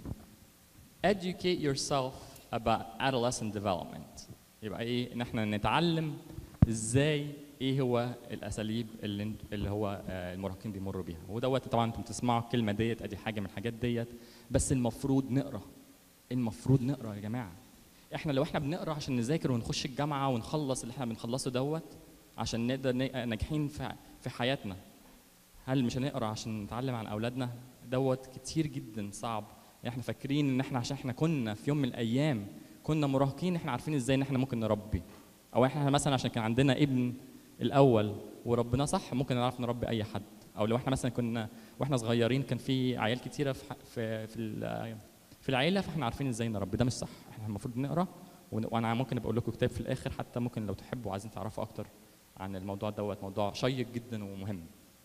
educate yourself about adolescent development يبقى ايه ان احنا نتعلم ازاي ايه هو الاساليب اللي انت- اللي هو آه، المراهقين بيمروا بيها ودوت طبعا انتم بتسمعوا الكلمه ديت ادي حاجه من الحاجات ديت بس المفروض نقرا المفروض نقرا يا جماعه احنا لو احنا بنقرا عشان نذاكر ونخش الجامعه ونخلص اللي احنا بنخلصه دوت عشان نقدر ن- ناجحين في في حياتنا هل مش هنقرا عشان نتعلم عن اولادنا دوت كتير جدا صعب احنا فاكرين ان احنا عشان احنا كنا في يوم من الايام كنا مراهقين احنا عارفين ازاي ان احنا ممكن نربي او احنا مثلا عشان كان عندنا ابن الاول وربنا صح ممكن نعرف نربي اي حد او لو احنا مثلا كنا واحنا صغيرين كان في عيال كتيره في ح- في في, ال- في العيله فاحنا عارفين ازاي نربي ده مش صح احنا المفروض نقرا ون- وانا ممكن ابقى اقول لكم كتاب في الاخر حتى ممكن لو تحبوا عايزين تعرفوا اكتر عن الموضوع دوت موضوع شيق جدا ومهم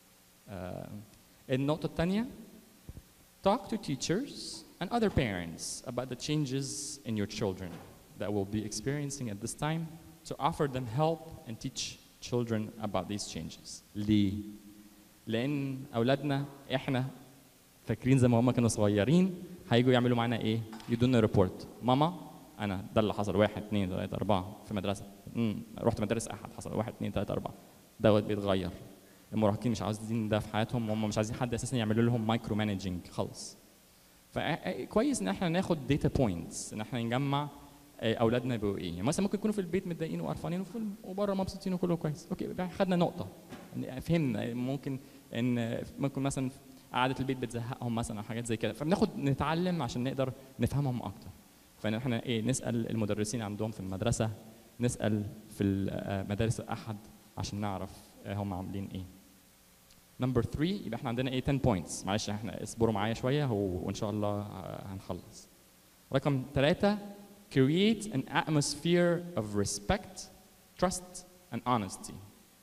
آه، النقطة الثانية talk to teachers and other parents about the changes in your children that will be experiencing at this time to offer them help and teach children about these changes. ليه؟ لأن أولادنا إحنا فاكرين زي ما هم كانوا صغيرين هيجوا يعملوا معانا إيه؟ يدونا ريبورت ماما أنا ده اللي حصل واحد اثنين ثلاثة أربعة في مدرسة مم. رحت مدارس أحد حصل واحد اثنين ثلاثة أربعة دوت بيتغير المراهقين مش عايزين ده في حياتهم هم مش عايزين حد اساسا يعملوا لهم مايكرو مانجنج خالص فكويس ان احنا ناخد داتا بوينتس ان احنا نجمع آه، اولادنا يبقوا ايه يعني مثلا ممكن يكونوا في البيت متضايقين وقرفانين وفي- وبره مبسوطين وكله كويس اوكي يبقى خدنا نقطه إن فهمنا ممكن ان ممكن مثلا قعده البيت بتزهقهم مثلا او حاجات زي كده فبناخد نتعلم عشان نقدر نفهمهم اكتر فان احنا ايه نسال المدرسين عندهم في المدرسه نسال في المدارس الاحد عشان نعرف آه، هم عاملين ايه نمبر 3 يبقى احنا عندنا ايه 10 بوينتس معلش احنا اصبروا معايا شويه هو- وان شاء الله آه، هنخلص رقم ثلاثة create an atmosphere of respect trust and honesty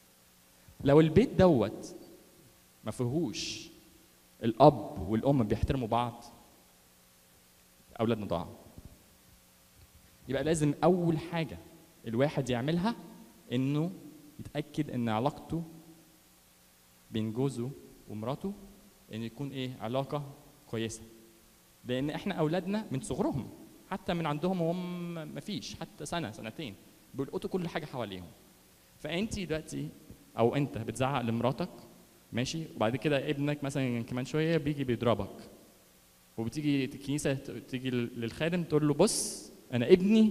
لو البيت دوت ما فيهوش الاب والام بيحترموا بعض اولادنا ضاعوا يبقى لازم اول حاجه الواحد يعملها انه يتاكد ان علاقته بين جوزه ومراته ان يكون ايه علاقه كويسه لان احنا اولادنا من صغرهم حتى من عندهم وهم ما فيش حتى سنه سنتين بيلقطوا كل حاجه حواليهم فانت دلوقتي او انت بتزعق لمراتك ماشي وبعد كده ابنك مثلا كمان شويه بيجي بيضربك وبتيجي الكنيسه ت- تيجي للخادم تقول له بص انا ابني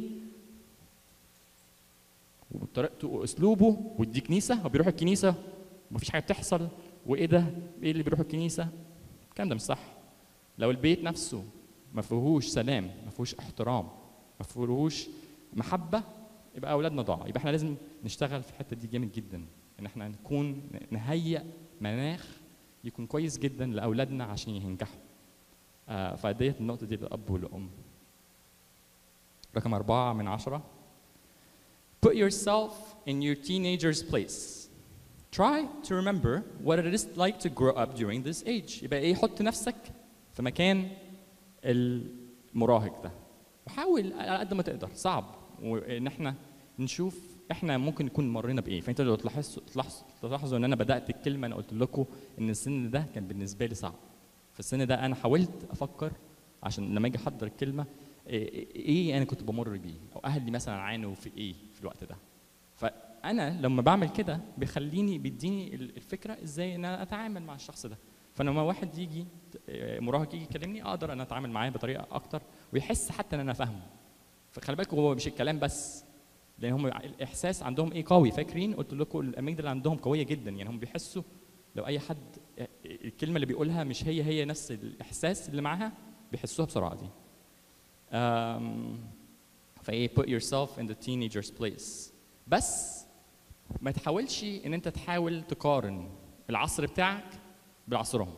وطريقته واسلوبه ودي كنيسه وبيروح الكنيسه ومفيش حاجه بتحصل وايه ده ايه اللي بيروح الكنيسه الكلام ده مش صح لو البيت نفسه ما فيهوش سلام ما فيهوش احترام ما فيهوش محبه يبقى اولادنا ضاعوا يبقى احنا لازم نشتغل في الحته دي جامد جدا ان احنا نكون نهيئ مناخ يكون كويس جدا لاولادنا عشان ينجحوا آه فديت النقطه دي للاب والام رقم أربعة من عشرة Put yourself in your teenager's place. try to remember what it is like to grow up during this age يبقى ايه حط نفسك في مكان المراهق ده وحاول على قد ما تقدر صعب وان احنا نشوف احنا ممكن نكون مرينا بايه فانت لو تلاحظوا تلاحظوا تلاحظوا ان انا بدات الكلمه انا قلت لكم ان السن ده كان بالنسبه لي صعب في السن ده انا حاولت افكر عشان لما اجي احضر الكلمه ايه إيه انا كنت بمر بيه او اهلي مثلا عانوا في ايه في الوقت ده فانا لما بعمل كده بيخليني بيديني الفكره ازاي ان انا اتعامل مع الشخص ده فلما واحد يجي آه، مراهق يجي يكلمني اقدر انا اتعامل معاه بطريقه اكتر ويحس حتى ان انا فاهمه فخلي بالكم هو مش الكلام بس لان هم الاحساس عندهم ايه قوي فاكرين قلت لكم الاميجدلا عندهم قويه جدا يعني هم بيحسوا لو اي حد آه، الكلمه اللي بيقولها مش هي هي نفس الاحساس اللي معاها بيحسوها بسرعه دي um, فايه put yourself in the teenager's place بس ما تحاولش ان انت تحاول تقارن العصر بتاعك بعصرهم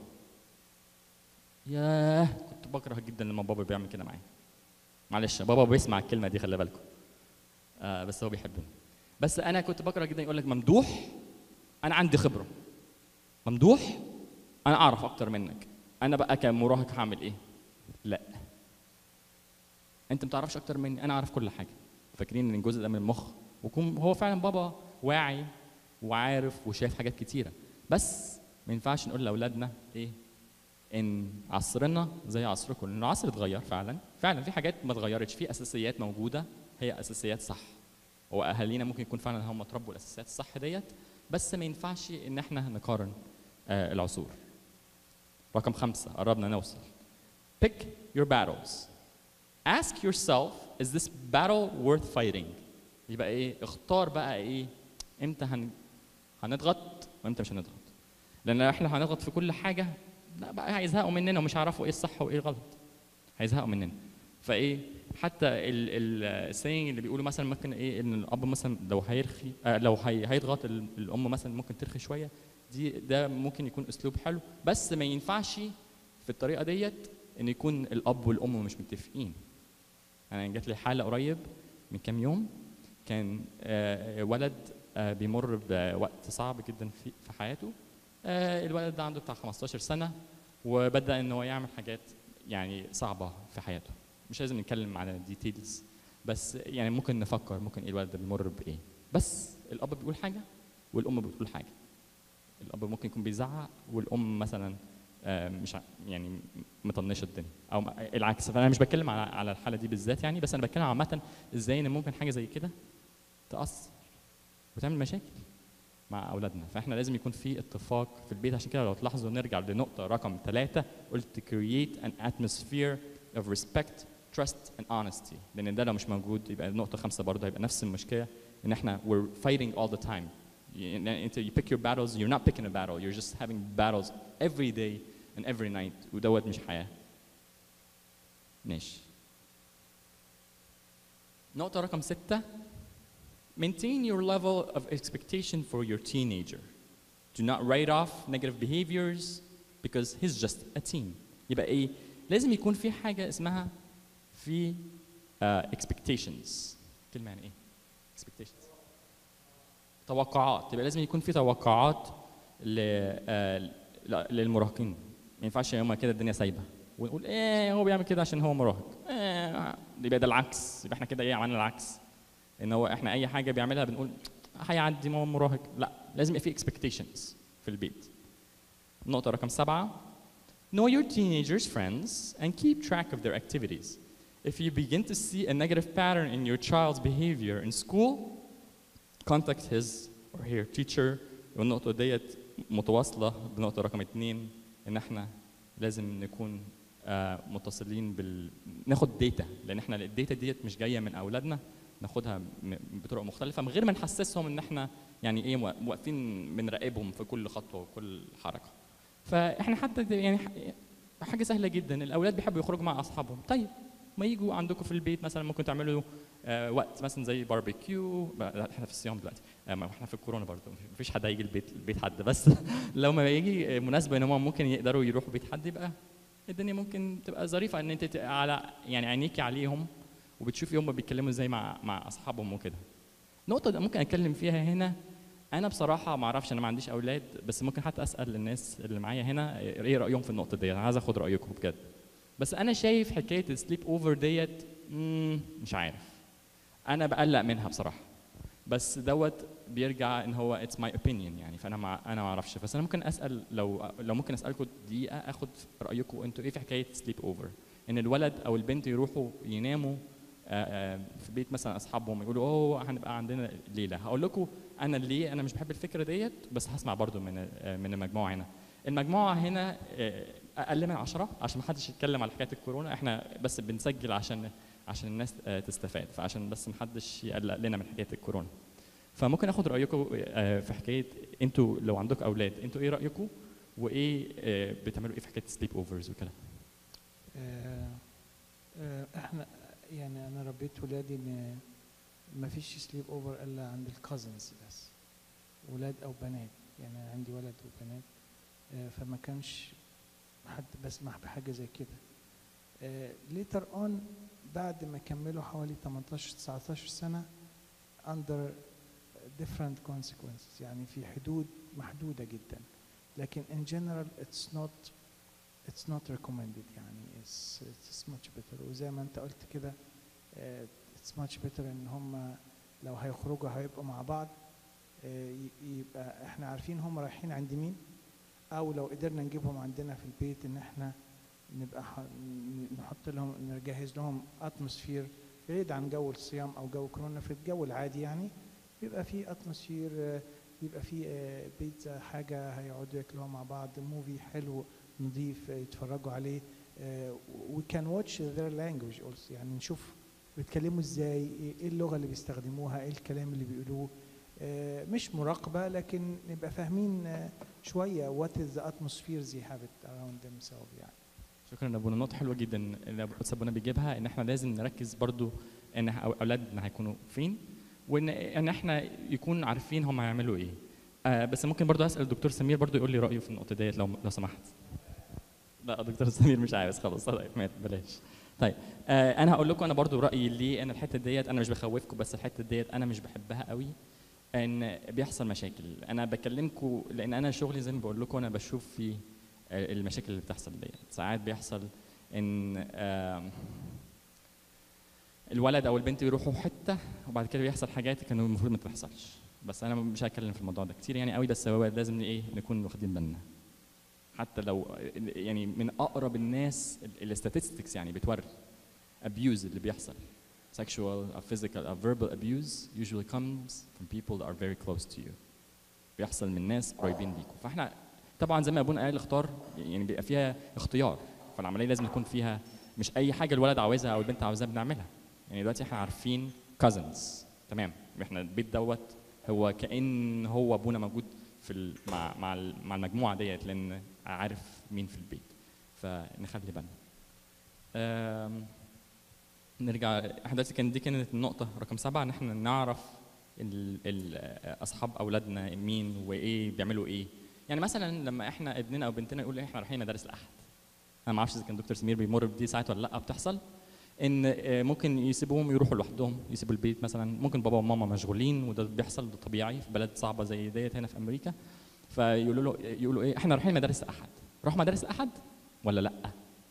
ياه كنت بكره جدا لما بابا بيعمل كده معايا معلش بابا بيسمع الكلمه دي خلي بالكم آه بس هو بيحبني بس انا كنت بكره جدا يقول لك ممدوح انا عندي خبره ممدوح انا اعرف اكتر منك انا بقى كمراهق هعمل ايه لا انت ما تعرفش اكتر مني انا اعرف كل حاجه فاكرين ان الجزء ده من المخ ويكون هو فعلا بابا واعي وعارف وشايف حاجات كتيره بس ما ينفعش نقول لاولادنا ايه ان عصرنا زي عصركم لان العصر اتغير فعلا فعلا في حاجات ما اتغيرتش في اساسيات موجوده هي اساسيات صح واهالينا ممكن يكون فعلا هم اتربوا الاساسيات الصح ديت بس ما ينفعش ان احنا نقارن آه العصور رقم خمسة قربنا نوصل pick your battles ask yourself is this battle worth fighting يبقى ايه اختار بقى ايه امتى هن... هنضغط وامتى مش هنضغط لان لو احنا هنضغط في كل حاجه لا بقى هيزهقوا مننا ومش هيعرفوا ايه الصح وايه الغلط هيزهقوا مننا فايه حتى السينج اللي بيقولوا مثلا ممكن ايه ان الاب مثلا لو هيرخي آه لو هي هيضغط ال- الام مثلا ممكن ترخي شويه دي ده ممكن يكون اسلوب حلو بس ما ينفعش في الطريقه ديت ان يكون الاب والام مش متفقين انا جات لي حاله قريب من كام يوم كان آه، ولد آه، بيمر بوقت صعب جدا في في حياته آه، الولد ده عنده بتاع 15 سنه وبدا ان هو يعمل حاجات يعني صعبه في حياته مش لازم نتكلم على الديتيلز بس يعني ممكن نفكر ممكن ايه الولد ده بيمر بايه بس الاب بيقول حاجه والام بتقول حاجه الاب ممكن يكون بيزعق والام مثلا آه، مش ع- يعني مطنشه الدنيا او م- العكس فانا مش بتكلم على على الحاله دي بالذات يعني بس انا بتكلم عامه ازاي ان ممكن حاجه زي كده تاثر وتعمل مشاكل مع اولادنا فاحنا لازم يكون في اتفاق في البيت عشان كده لو تلاحظوا نرجع لنقطه رقم ثلاثة قلت create an atmosphere of respect trust and honesty لان ده لو مش موجود يبقى النقطه خمسة برضه هيبقى نفس المشكله ان احنا we're fighting all the time يعني انت you pick your battles you're not picking a battle you're just having battles every day and every night ودوت مش حياه ماشي نقطة رقم ستة maintain your level of expectation for your teenager. Do not write off negative behaviors because he's just a teen. يبقى ايه؟ لازم يكون في حاجة اسمها في uh, expectations. كلمة يعني ايه؟ expectations. توقعات، يبقى لازم يكون في توقعات ل, آه، ل- للمراهقين. ما ينفعش يوم كده الدنيا سايبة ونقول ايه هو بيعمل كده عشان هو مراهق. ايه يبقى ده العكس، يبقى احنا كده ايه عملنا العكس. ان هو احنا اي حاجه بيعملها بنقول هيعدي ما هو مراهق لا لازم يبقى في expectations في البيت نقطه رقم سبعه know your teenagers friends and keep track of their activities if you begin to see a negative pattern in your child's behavior in school contact his or her teacher والنقطه ديت متواصله بنقطه رقم اتنين ان احنا لازم نكون آه، متصلين بال ناخد داتا لان احنا الداتا ديت مش جايه من اولادنا ناخدها م- بطرق مختلفه من غير ما نحسسهم ان احنا يعني ايه وا- واقفين بنراقبهم في كل خطوه وكل حركه فاحنا حتى د- يعني ح- حاجه سهله جدا الاولاد بيحبوا يخرجوا مع اصحابهم طيب ما يجوا عندكم في البيت مثلا ممكن تعملوا آه وقت مثلا زي باربيكيو بقى- لا، احنا في الصيام دلوقتي آه ما احنا في الكورونا برضه مفيش حد هيجي البيت البيت حد بس لو ما يجي آه، مناسبه ان هم ممكن يقدروا يروحوا بيت حد يبقى الدنيا ممكن تبقى ظريفه ان انت تبقى على يعني عينيكي عليهم وبتشوفي هم بيتكلموا ازاي مع مع اصحابهم وكده نقطه ممكن اتكلم فيها هنا انا بصراحه ما اعرفش انا ما عنديش اولاد بس ممكن حتى اسال الناس اللي معايا هنا ايه رايهم في النقطه دي انا عايز اخد رايكم بجد بس انا شايف حكايه السليب اوفر ديت مم، مش عارف انا بقلق منها بصراحه بس دوت بيرجع ان هو اتس ماي اوبينيون يعني فانا مع انا ما اعرفش بس انا ممكن اسال لو لو ممكن اسالكم دقيقه اخد رايكم انتوا ايه في حكايه سليب اوفر ان الولد او البنت يروحوا يناموا آه، آه، في بيت مثلا اصحابهم يقولوا اوه هنبقى عندنا ليله هقول لكم انا ليه انا مش بحب الفكره ديت بس هسمع برضو من آه، من المجموعه هنا المجموعه هنا آه، اقل من عشرة عشان ما حدش يتكلم على حكايه الكورونا احنا بس بنسجل عشان عشان الناس آه، تستفاد فعشان بس ما حدش يقلق لنا من حكايه الكورونا فممكن اخد رايكم آه، في حكايه انتوا لو عندكم اولاد انتوا ايه رايكم وايه آه، بتعملوا ايه في حكايه سليب اوفرز وكده آه، آه، احنا يعني انا ربيت ولادي ان ما فيش سليب اوفر الا عند الكازنز بس ولاد او بنات يعني أنا عندي ولد وبنات آه، فما كانش حد بسمح بحاجه زي كده ليتر اون بعد ما كملوا حوالي 18 19 سنه under different consequences يعني في حدود محدوده جدا لكن in general it's not it's not recommended يعني it's, it's much better وزي ما انت قلت كده آه، it's much better ان هم لو هيخرجوا هيبقوا مع بعض آه، ي- يبقى احنا عارفين هم رايحين عند مين او لو قدرنا نجيبهم عندنا في البيت ان احنا نبقى ح- ن- نحط لهم نجهز لهم اتموسفير بعيد عن جو الصيام او جو كورونا في الجو العادي يعني بيبقى في اتموسفير آه، يبقى في آه، بيتزا حاجه هيقعدوا ياكلوها مع بعض موفي حلو نضيف آه، يتفرجوا عليه وي كان واتش ذير لانجوج اولسو يعني نشوف بيتكلموا ازاي ايه إيه اللغه اللي بيستخدموها ايه الكلام اللي بيقولوه آه، مش مراقبه لكن نبقى فاهمين آه، شويه what is the atmosphere they have it around themselves يعني شكرا يا ابونا نقطة حلوة جدا اللي أستاذ ابونا بيجيبها ان احنا لازم نركز برضو ان أو- اولادنا هيكونوا فين وان ان احنا يكون عارفين هم هيعملوا ايه آه بس ممكن برضو اسال الدكتور سمير برضو يقول لي رايه في النقطة ديت لو لو سمحت لا دكتور سمير مش عايز خلاص طيب مات بلاش طيب آه انا هقول لكم انا برضو رايي ليه انا الحته ديت انا مش بخوفكم بس الحته ديت انا مش بحبها قوي ان بيحصل مشاكل انا بكلمكم لان انا شغلي زي ما بقول لكم انا بشوف في آه، المشاكل اللي بتحصل ديت ساعات بيحصل ان آم، الولد او البنت يروحوا حته وبعد كده بيحصل حاجات كانوا المفروض ما تحصلش بس انا مش هتكلم في الموضوع ده كتير يعني قوي بس هو لازم ايه نكون واخدين بالنا حتى لو يعني من اقرب الناس الاستاتستكس يعني بتوري abuse اللي بيحصل sexual or physical or verbal abuse usually comes from people that are very close to you بيحصل من ناس قريبين ليكم فاحنا طبعا زي ما ابونا قال اختار يعني بيبقى فيها اختيار فالعمليه لازم يكون فيها مش اي حاجه الولد عاوزها او البنت عاوزاها بنعملها يعني دلوقتي احنا عارفين cousins تمام احنا البيت دوت هو كان هو ابونا موجود في ال- مع مع ال- مع المجموعه ديت لان عارف مين في البيت فنخلي بالنا آم، نرجع احنا دلوقتي كان دي كانت النقطه رقم سبعه ان احنا نعرف ال ال اصحاب اولادنا مين وايه بيعملوا ايه يعني مثلا لما احنا ابننا او بنتنا يقول احنا رايحين مدارس الاحد انا ما اعرفش اذا كان دكتور سمير بيمر بدي ساعات ولا لا بتحصل ان آه، ممكن يسيبوهم يروحوا لوحدهم يسيبوا البيت مثلا ممكن بابا وماما مشغولين وده بيحصل ده طبيعي في بلد صعبه زي ديت هنا في امريكا فيقولوا له يقولوا ايه احنا رايحين مدارس الاحد روح مدارس الاحد ولا لا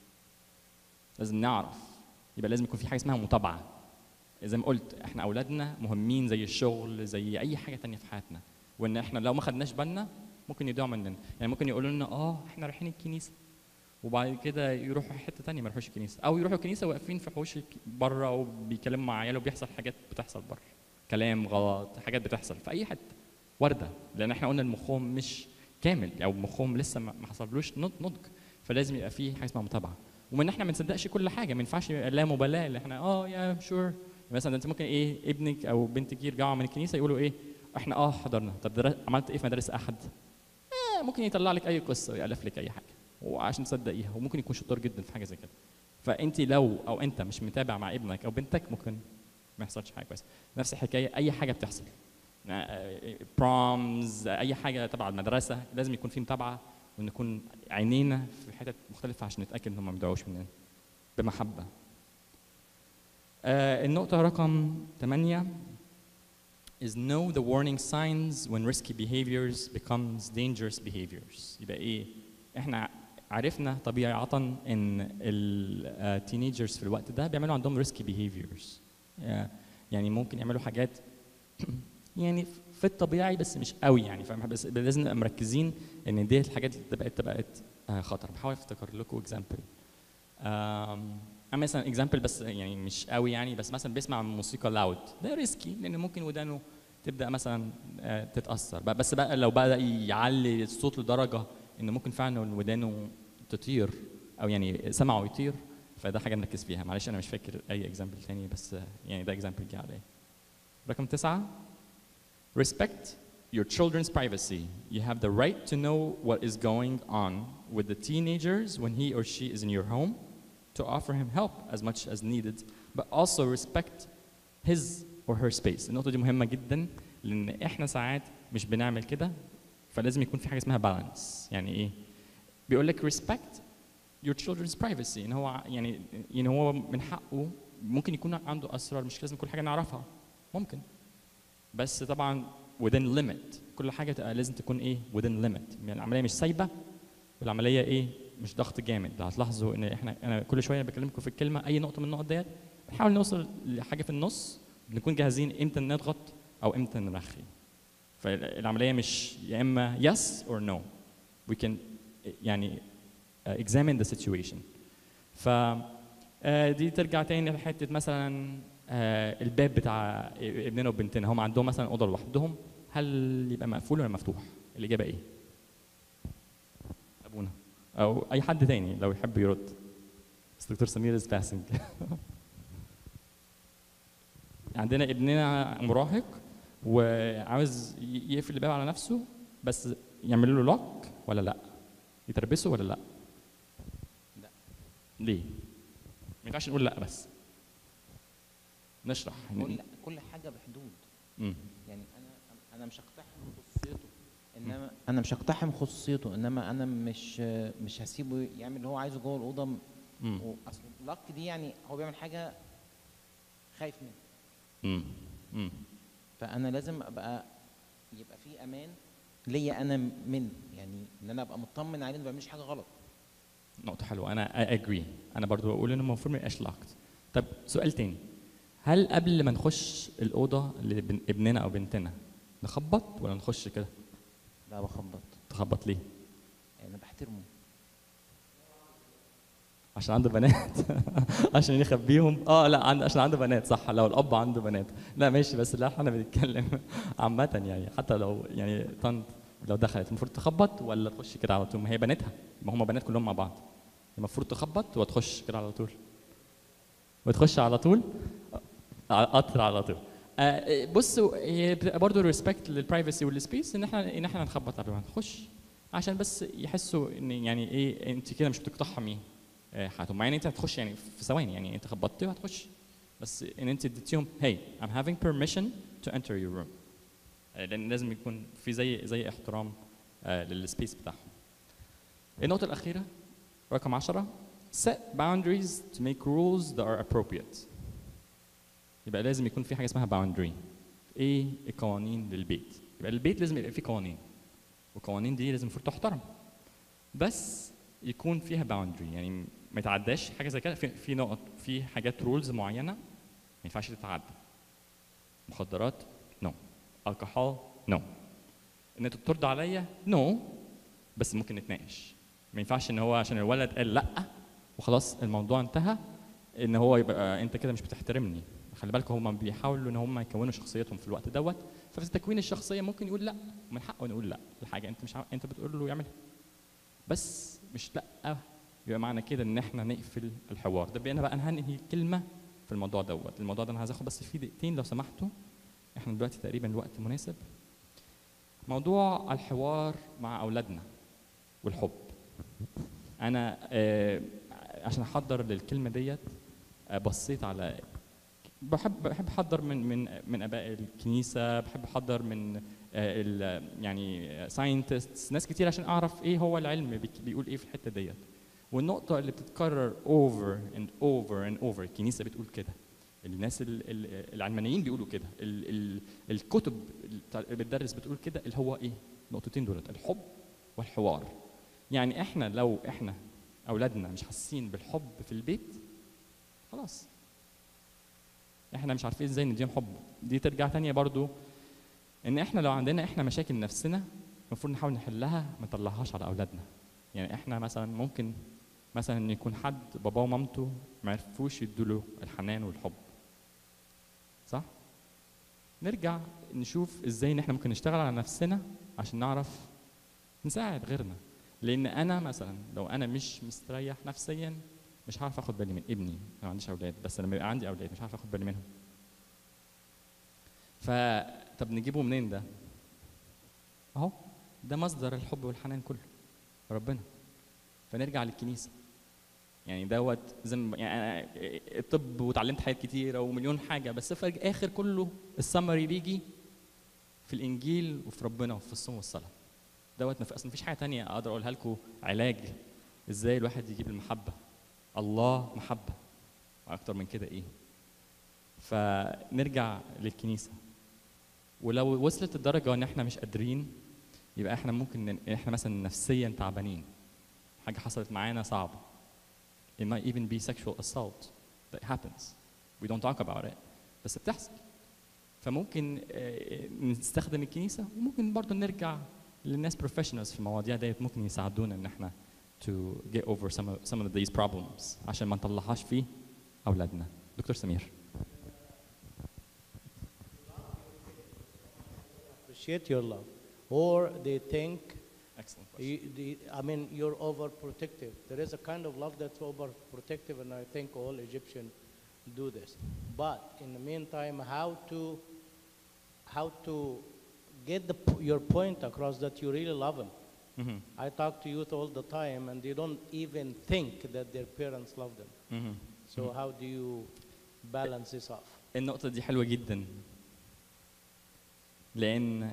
لازم نعرف يبقى لازم يكون في حاجه اسمها متابعه زي ما قلت احنا اولادنا مهمين زي الشغل زي اي حاجه تانية في حياتنا وان احنا لو ما خدناش بالنا ممكن يضيعوا مننا يعني ممكن يقولوا لنا اه احنا رايحين الكنيسه وبعد كده يروحوا حته تانية ما يروحوش الكنيسه او يروحوا الكنيسه واقفين في حوش الك- بره وبيكلموا مع عياله وبيحصل حاجات بتحصل بره كلام غلط حاجات بتحصل في اي حته وارده لان احنا قلنا المخهم مش كامل او مخهم لسه ما ما حصلوش نض- نضج فلازم يبقى فيه حاجه اسمها متابعه ومن احنا ما نصدقش كل حاجه ما ينفعش يبقى لا مبالاه اللي احنا اه يا شور مثلا انت ممكن ايه ابنك او بنتك يرجعوا من الكنيسه يقولوا ايه احنا اه حضرنا طب در- عملت ايه في مدارس احد آه ممكن يطلع لك اي قصه ويالف لك اي حاجه وعشان تصدقيها وممكن يكون شطار جدا في حاجه زي كده فانت لو او انت مش متابع مع ابنك او بنتك ممكن ما يحصلش حاجه كويسه نفس الحكايه اي حاجه بتحصل برومز اي حاجه تبع المدرسه لازم يكون في متابعه ونكون عينينا في حتت مختلفه عشان نتاكد انهم ما بيدعوش مننا بمحبه آه النقطه رقم 8 is know the warning signs when risky behaviors becomes dangerous behaviors يبقى ايه احنا عرفنا طبيعة ان التينيجرز في الوقت ده بيعملوا عندهم risky behaviors آه، يعني ممكن يعملوا حاجات يعني في الطبيعي بس مش قوي يعني فاهم بس لازم نبقى مركزين ان دي الحاجات اللي بقت بقت آه، خطر بحاول افتكر لكم اكزامبل انا مثلا اكزامبل بس يعني مش قوي يعني بس مثلا بيسمع موسيقى لاود ده ريسكي لان ممكن ودانه تبدا مثلا آه، تتاثر بقى- بس بقى لو بدا يعلي الصوت لدرجه ان ممكن فعلا ودانه تطير او يعني سمعه يطير فده حاجه نركز فيها معلش انا مش فاكر اي اكزامبل تاني بس آه، يعني ده اكزامبل جه عليا رقم تسعة respect your children's privacy. You have the right to know what is going on with the teenagers when he or she is in your home, to offer him help as much as needed, but also respect his or her space. النقطة دي مهمة جدا لأن إحنا ساعات مش بنعمل كده فلازم يكون في حاجة اسمها balance. يعني إيه؟ بيقول لك respect your children's privacy إن هو ع- يعني يعني هو من حقه ممكن يكون عنده أسرار مش لازم كل حاجة نعرفها. ممكن. بس طبعا within limit كل حاجه تبقى لازم تكون ايه within limit يعني العمليه مش سايبه والعمليه ايه مش ضغط جامد هتلاحظوا ان احنا انا كل شويه بكلمكم في الكلمه اي نقطه من النقط ديت بنحاول نوصل لحاجه في النص بنكون جاهزين امتى نضغط او امتى نرخي فالعمليه مش يا اما yes or no we can يعني uh, examine the situation ف آه، دي ترجع تاني لحته مثلا آه، الباب بتاع ابننا وبنتنا هم عندهم مثلا اوضه لوحدهم هل يبقى مقفول ولا مفتوح؟ الاجابه ايه؟ ابونا او اي حد تاني لو يحب يرد بس دكتور سمير از باسنج عندنا ابننا مراهق وعاوز ي- يقفل الباب على نفسه بس يعملوا له لوك ولا لا؟ يتربسوا ولا لا؟ لا. ليه؟ ما ينفعش نقول لا بس نشرح كل كل حاجه بحدود مم. يعني انا انا مش هقتحم خصوصيته انما انا مش هقتحم خصوصيته انما انا مش مش هسيبه يعمل اللي هو عايزه جوه الاوضه م- مم. واصل اللك دي يعني هو بيعمل حاجه خايف منها مم. مم. فانا لازم ابقى يبقى في امان ليا انا منه يعني ان انا ابقى مطمن عليه انه ما بيعملش حاجه غلط نقطة حلوة أنا I agree أنا برضو بقول إنه المفروض ما يبقاش locked طب سؤال تاني هل قبل ما نخش الأوضة لابننا أو بنتنا نخبط ولا نخش كده؟ لا بخبط تخبط ليه؟ يعني انا بحترمه عشان عنده بنات عشان يخبيهم اه لا عند عشان عنده بنات صح لو الاب عنده بنات لا ماشي بس لا احنا بنتكلم عامة يعني حتى لو يعني طنط لو دخلت المفروض تخبط ولا تخش كده على طول ما هي بناتها ما هم بنات كلهم مع بعض المفروض تخبط وتخش كده على طول وتخش على طول آه، قطر على طول آه، بصوا هي بتبقى برضه ريسبكت للبرايفسي والسبيس ان احنا ان احنا نخبط قبل ما نخش عشان بس يحسوا ان يعني ايه انت كده مش بتقتحمي آه، حياتهم مع ان انت هتخش يعني في ثواني يعني انت خبطتي وهتخش بس ان انت اديتيهم hey I'm having permission to enter your room آه، لان لازم يكون في زي زي احترام آه، للسبيس بتاعهم النقطة الأخيرة رقم 10 set boundaries to make rules that are appropriate يبقى لازم يكون في حاجة اسمها boundary ايه القوانين للبيت يبقى البيت لازم يبقى فيه قوانين والقوانين دي لازم المفروض تحترم بس يكون فيها باوندري يعني ما يتعداش حاجه زي كده في, في نقط في حاجات رولز معينه ما ينفعش تتعدى مخدرات نو no. الكحول نو no. ان انتوا بترضوا عليا نو no. بس ممكن نتناقش ما ينفعش ان هو عشان الولد قال لا وخلاص الموضوع انتهى ان هو يبقى انت كده مش بتحترمني خلي بالك هم بيحاولوا ان هم يكونوا شخصيتهم في الوقت دوت ففي تكوين الشخصيه ممكن يقول لا ومن حقه نقول لا الحاجه انت مش عم... انت بتقول له يعملها بس مش لا يبقى معنى كده ان احنا نقفل الحوار ده انا بقى انا هنهي الكلمه في الموضوع دوت الموضوع ده انا عايز اخد بس فيه دقيقتين لو سمحتوا احنا دلوقتي تقريبا الوقت مناسب موضوع الحوار مع اولادنا والحب انا آه عشان احضر للكلمه ديت آه بصيت على بحب بحب احضر من من من اباء الكنيسه بحب احضر من آه ال يعني ساينتستس ناس كتير عشان اعرف ايه هو العلم بيك- بيقول ايه في الحته ديت والنقطه اللي بتتكرر over and over and over الكنيسه بتقول كده الناس ال- ال- العلمانيين بيقولوا كده ال ال الكتب بتاع- اللي بتدرس بتقول كده اللي هو ايه نقطتين دولت الحب والحوار يعني احنا لو احنا اولادنا مش حاسين بالحب في البيت خلاص احنا مش عارفين ازاي نديهم حب دي ترجع تانية برضو ان احنا لو عندنا احنا مشاكل نفسنا المفروض نحاول نحلها ما نطلعهاش على اولادنا يعني احنا مثلا ممكن مثلا ان يكون حد باباه ومامته ما عرفوش يدوا الحنان والحب صح نرجع نشوف ازاي ان احنا ممكن نشتغل على نفسنا عشان نعرف نساعد غيرنا لان انا مثلا لو انا مش مستريح نفسيا مش هعرف اخد بالي من ابني أنا ما عنديش اولاد بس لما يبقى عندي اولاد مش عارف اخد بالي منهم فطب نجيبه منين ده اهو ده مصدر الحب والحنان كله ربنا فنرجع للكنيسه يعني دوت زي ما يعني أنا الطب وتعلمت حاجات كتيره ومليون حاجه بس في الاخر كله السمري بيجي في الانجيل وفي ربنا وفي الصوم والصلاه دوت ما في اصلا مفيش حاجه تانية اقدر اقولها لكم علاج ازاي الواحد يجيب المحبه الله محبه اكتر من كده ايه فنرجع للكنيسه ولو وصلت الدرجه ان احنا مش قادرين يبقى احنا ممكن ن- احنا مثلا نفسيا تعبانين حاجه حصلت معانا صعبه it might even be sexual assault that happens we don't talk about it بس بتحصل فممكن آه، نستخدم الكنيسه وممكن برضه نرجع للناس professionals في المواضيع ديت ممكن يساعدونا ان احنا to get over some of, some of these problems عشان ما نطلعهاش في اولادنا دكتور سمير appreciate your love, or they think, excellent question. you, the, I mean, you're overprotective. There is a kind of love that's overprotective, and I think all Egyptians do this. But in the meantime, how to, how to get the, p- your point across that you really love them. Mhm, I talk to youth all the time, and they don't even think that their parents love them. mhm. So how do you balance this off? النقطة دي حلوة جدا لأن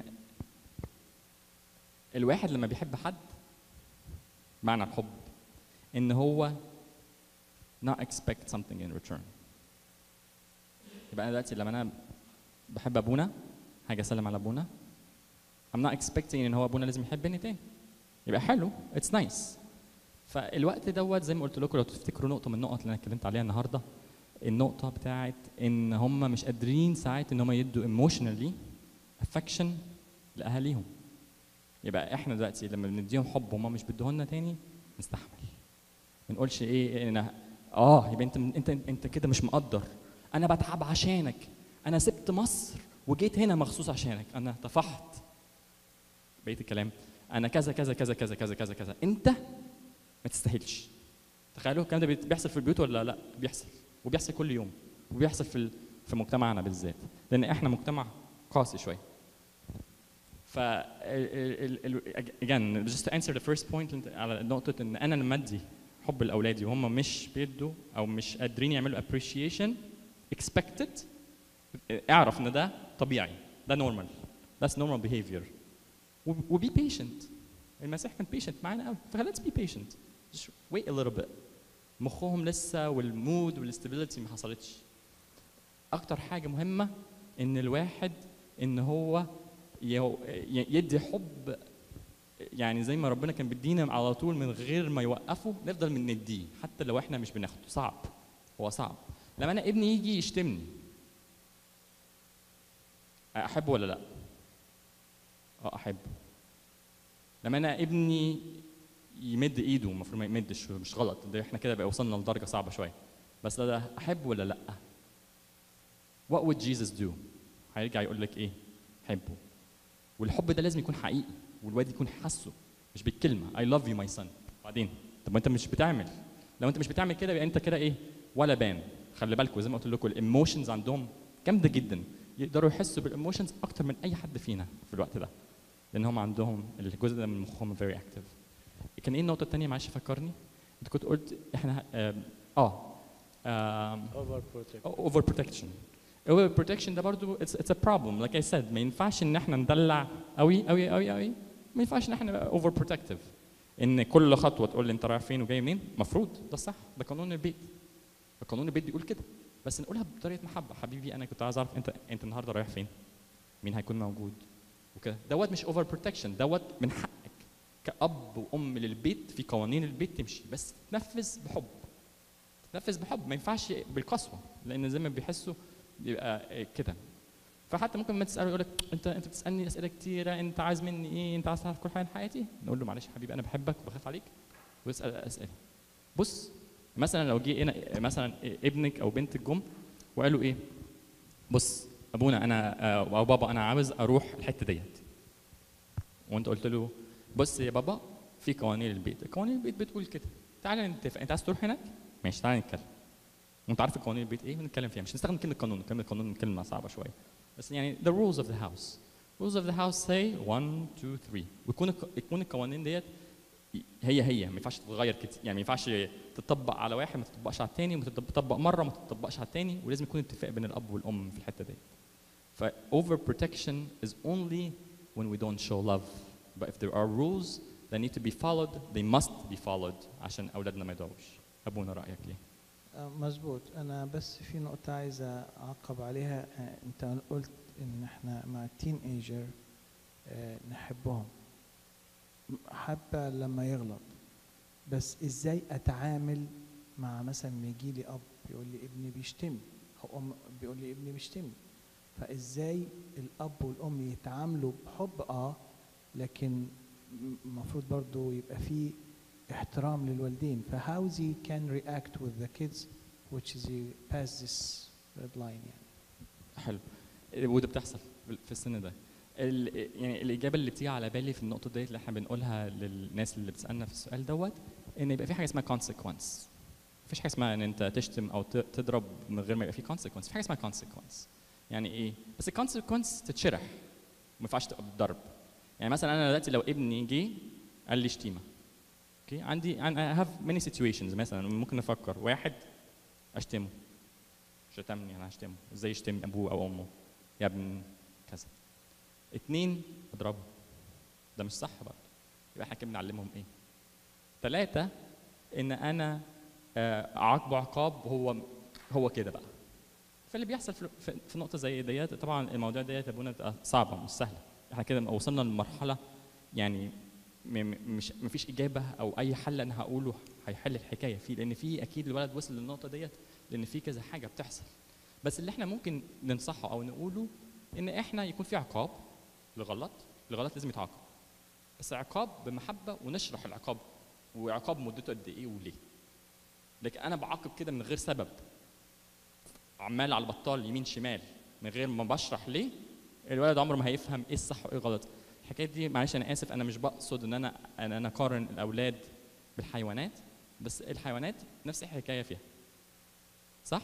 الواحد لما بيحب حد معنى الحب إن هو not expect something in return يبقى أنا دلوقتي لما أنا بحب أبونا هاجي أسلم على أبونا I'm not expecting إن هو أبونا لازم يحبني تاني يبقى حلو it's nice فالوقت دوت زي ما قلت لكم لو تفتكروا نقطة من النقط اللي أنا اتكلمت عليها النهاردة النقطة بتاعت إن هم مش قادرين ساعات إن هم يدوا emotionally affection لأهاليهم. يبقى إحنا دلوقتي لما بنديهم حب وهم مش بيدوهولنا تاني نستحمل. ما نقولش إيه إن آه يبقى أنت أنت أنت كده مش مقدر. أنا بتعب عشانك. أنا سبت مصر وجيت هنا مخصوص عشانك. أنا طفحت. بقية الكلام أنا كذا كذا كذا كذا كذا كذا كذا. أنت ما تستاهلش. تخيلوا الكلام ده بيت- بيحصل في البيوت ولا لا؟ بيحصل وبيحصل كل يوم وبيحصل في ال- في مجتمعنا بالذات لان احنا مجتمع قاسي شويه ف ال- ال- ال- again just to answer the first point انت- على نقطه ان انا لما ادي حب لاولادي وهم مش بيدوا او مش قادرين يعملوا appreciation expected اعرف ان ده طبيعي ده normal that's normal behavior و- و be patient المسيح كان patient معانا قوي ف let's be patient just wait a little bit مخهم لسه والمود والاستابيليتي ما حصلتش اكتر حاجه مهمه ان الواحد ان هو يو- ي- يدي حب يعني زي ما ربنا كان بيدينا على طول من غير ما يوقفه نفضل من نديه حتى لو احنا مش بناخده صعب هو صعب لما انا ابني يجي يشتمني احبه ولا لا اه احبه لما انا ابني يمد ايده المفروض ما يمدش مش غلط ده احنا كده بقى وصلنا لدرجه صعبه شويه بس ده, ده احب ولا لا what would Jesus do هيرجع يقول لك ايه حبه والحب ده لازم يكون حقيقي والواد يكون حاسه مش بالكلمه I love you my son بعدين طب ما انت مش بتعمل لو انت مش بتعمل كده يبقى انت كده ايه ولا بان خلي بالكم زي ما قلت لكم الايموشنز عندهم جامده جدا يقدروا يحسوا بالايموشنز اكتر من اي حد فينا في الوقت ده لان هم عندهم الجزء ده من مخهم very active كان ايه النقطه الثانيه معلش فكرني انت كنت قلت احنا آم، اه آم، Overprotective. اوفر بروتكشن اوفر بروتكشن ده برضو اتس اتس ا بروبلم لايك اي سيد ما ينفعش ان احنا ندلع قوي قوي قوي قوي ما ينفعش ان احنا نبقى اوفر بروتكتيف ان كل خطوه تقول لي انت رايح فين وجاي منين المفروض ده صح ده قانون البيت ده قانون البيت بيقول كده بس نقولها بطريقه محبه حبيبي انا كنت عايز اعرف انت انت النهارده رايح فين مين هيكون موجود وكده دوت مش اوفر بروتكشن دوت من حقك كاب وام للبيت في قوانين البيت تمشي بس تتنفذ بحب تتنفذ بحب ما ينفعش بالقسوه لان زي ما بيحسوا بيبقى كده فحتى ممكن ما تساله يقول لك انت انت بتسالني اسئله كتيره انت عايز مني ايه انت عايز تعرف كل حاجه عن حياتي نقول له معلش يا حبيبي انا بحبك وبخاف عليك واسال اسئله بص مثلا لو جه هنا مثلا ابنك او بنتك جم وقالوا ايه بص ابونا انا آه، او بابا انا عاوز اروح الحته ديت وانت قلت له بص يا بابا في قوانين البيت قوانين البيت بتقول كده تعالى نتفق انت عايز تروح هناك ماشي تعالى نتكلم وانت عارف قوانين البيت ايه ونتكلم فيها مش نستخدم كلمه قانون كلمه قانون كلمه صعبه شويه بس يعني the rules of the house rules of the house say 1 2 3 ويكون الق- يكون القوانين ديت هي هي ما ينفعش تتغير كتير يعني ما ينفعش تطبق على واحد ما تطبقش على الثاني وما تطبق مره ما تطبقش على الثاني ولازم يكون اتفاق بين الاب والام في الحته دي ف over protection is only when we don't show love but if there are rules that need to be followed they must be followed عشان اولادنا ما يضيعوش ابونا رايك ليه آه، مظبوط انا بس في نقطه عايز اعقب عليها آه، انت قلت ان احنا مع التين ايجر نحبهم حابه لما يغلط بس ازاي اتعامل مع مثلا ما يجي لي اب يقول لي ابني بيشتمني او ام بيقول لي ابني بيشتمني فازاي الاب والام يتعاملوا بحب اه لكن المفروض برضو يبقى في احترام للوالدين فهاو they can react with the kids which is you pass this red line يعني حلو وده بتحصل في السن ده ال- يعني الاجابه اللي بتيجي على بالي في النقطه ديت اللي احنا بنقولها للناس اللي بتسالنا في السؤال دوت ان يبقى في حاجه اسمها consequence مفيش حاجه اسمها ان انت تشتم او ت- تضرب من غير ما يبقى في consequence في حاجه اسمها consequence يعني ايه بس الكونسيكونس تتشرح ما ينفعش تبقى بالضرب يعني مثلا انا دلوقتي لو ابني جه قال لي شتيمه اوكي عندي I have many situations مثلا ممكن نفكر واحد اشتمه شتمني انا هشتمه ازاي يشتم ابوه او امه يا ابن كذا اتنين اضربه ده مش صح برضه يبقى احنا كده بنعلمهم ايه ثلاثة ان انا آه، اعاقبه عقاب هو هو كده بقى فاللي بيحصل في, في, في نقطة زي ديت طبعا المواضيع ديت يا ابونا بتبقى صعبة مش سهلة احنا كده وصلنا لمرحلة يعني م- م- مش مفيش اجابة او اي حل انا هقوله هيحل الحكاية فيه لان في اكيد الولد وصل للنقطة ديت لان في كذا حاجة بتحصل بس اللي احنا ممكن ننصحه او نقوله ان احنا يكون في عقاب لغلط الغلط لازم يتعاقب بس عقاب بمحبه ونشرح العقاب وعقاب مدته قد ايه وليه لكن انا بعاقب كده من غير سبب عمال على البطال يمين شمال من غير ما بشرح ليه الولد عمره ما هيفهم ايه الصح وايه الغلط الحكايه دي معلش انا اسف انا مش بقصد ان انا انا انا اقارن الاولاد بالحيوانات بس الحيوانات نفس الحكايه فيها صح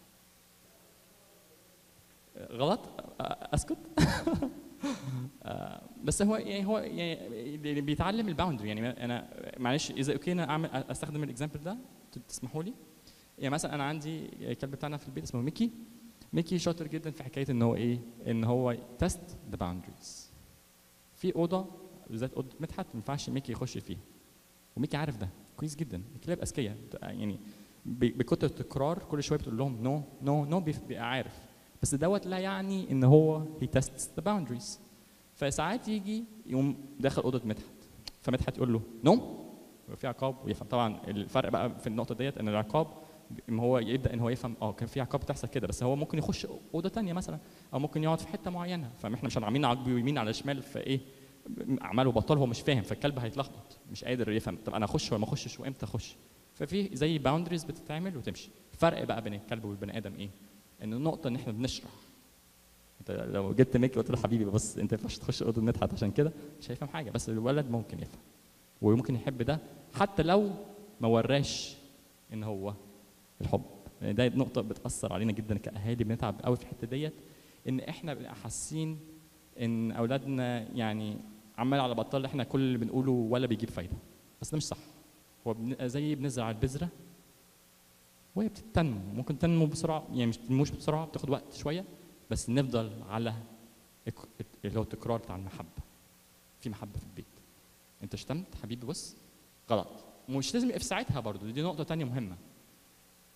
غلط اسكت آه، بس هو يعني هو يعني اللي بيتعلم الباوندري يعني انا معلش اذا اوكي انا اعمل استخدم الاكزامبل ده تسمحوا لي يعني مثلا انا عندي الكلب بتاعنا في البيت اسمه ميكي ميكي شاطر جدا في حكايه ان هو ايه ان هو تيست ذا باوندريز في اوضه بالذات اوضه مدحت ما ينفعش ميكي يخش فيها وميكي عارف ده كويس جدا الكلاب اذكياء يعني ب- بكتر التكرار كل شويه بتقول لهم نو نو نو بيبقى عارف بس دوت لا يعني ان هو هي تيست ذا باوندريز فساعات يجي يقوم داخل اوضه مدحت فمدحت يقول له نو يبقى في عقاب ويفهم طبعا الفرق بقى في النقطه ديت ان العقاب ان هو يبدا ان هو يفهم اه كان في عقاب بتحصل كده بس هو ممكن يخش اوضه تانية مثلا او ممكن يقعد في حته معينه فاحنا مش عاملين عقبه يمين على شمال فايه اعماله بطال هو مش فاهم فالكلب هيتلخبط مش قادر يفهم طب انا اخش ولا ما اخشش وامتى اخش ففي زي باوندريز بتتعمل وتمشي الفرق بقى بين الكلب والبني ادم ايه ان النقطه ان احنا بنشرح انت لو جبت ميكي وقلت له حبيبي بص انت ما ينفعش تخش اوضه مدحت عشان كده مش هيفهم حاجه بس الولد ممكن يفهم وممكن يحب ده حتى لو ما وراش ان هو الحب يعني ده نقطه بتاثر علينا جدا كاهالي بنتعب قوي في الحته ديت ان احنا بنبقى حاسين ان اولادنا يعني عمال على بطال احنا كل اللي بنقوله ولا بيجيب فايده بس ده مش صح هو بن- زي بنزرع البذره وهي بتتنمو ممكن تنمو بسرعه يعني مش تنموش بسرعه بتاخد وقت شويه بس نفضل على الك- اللي هو التكرار بتاع المحبه في محبه في البيت انت شتمت حبيبي بص غلط مش لازم يبقى في ساعتها برضو دي نقطه تانية مهمه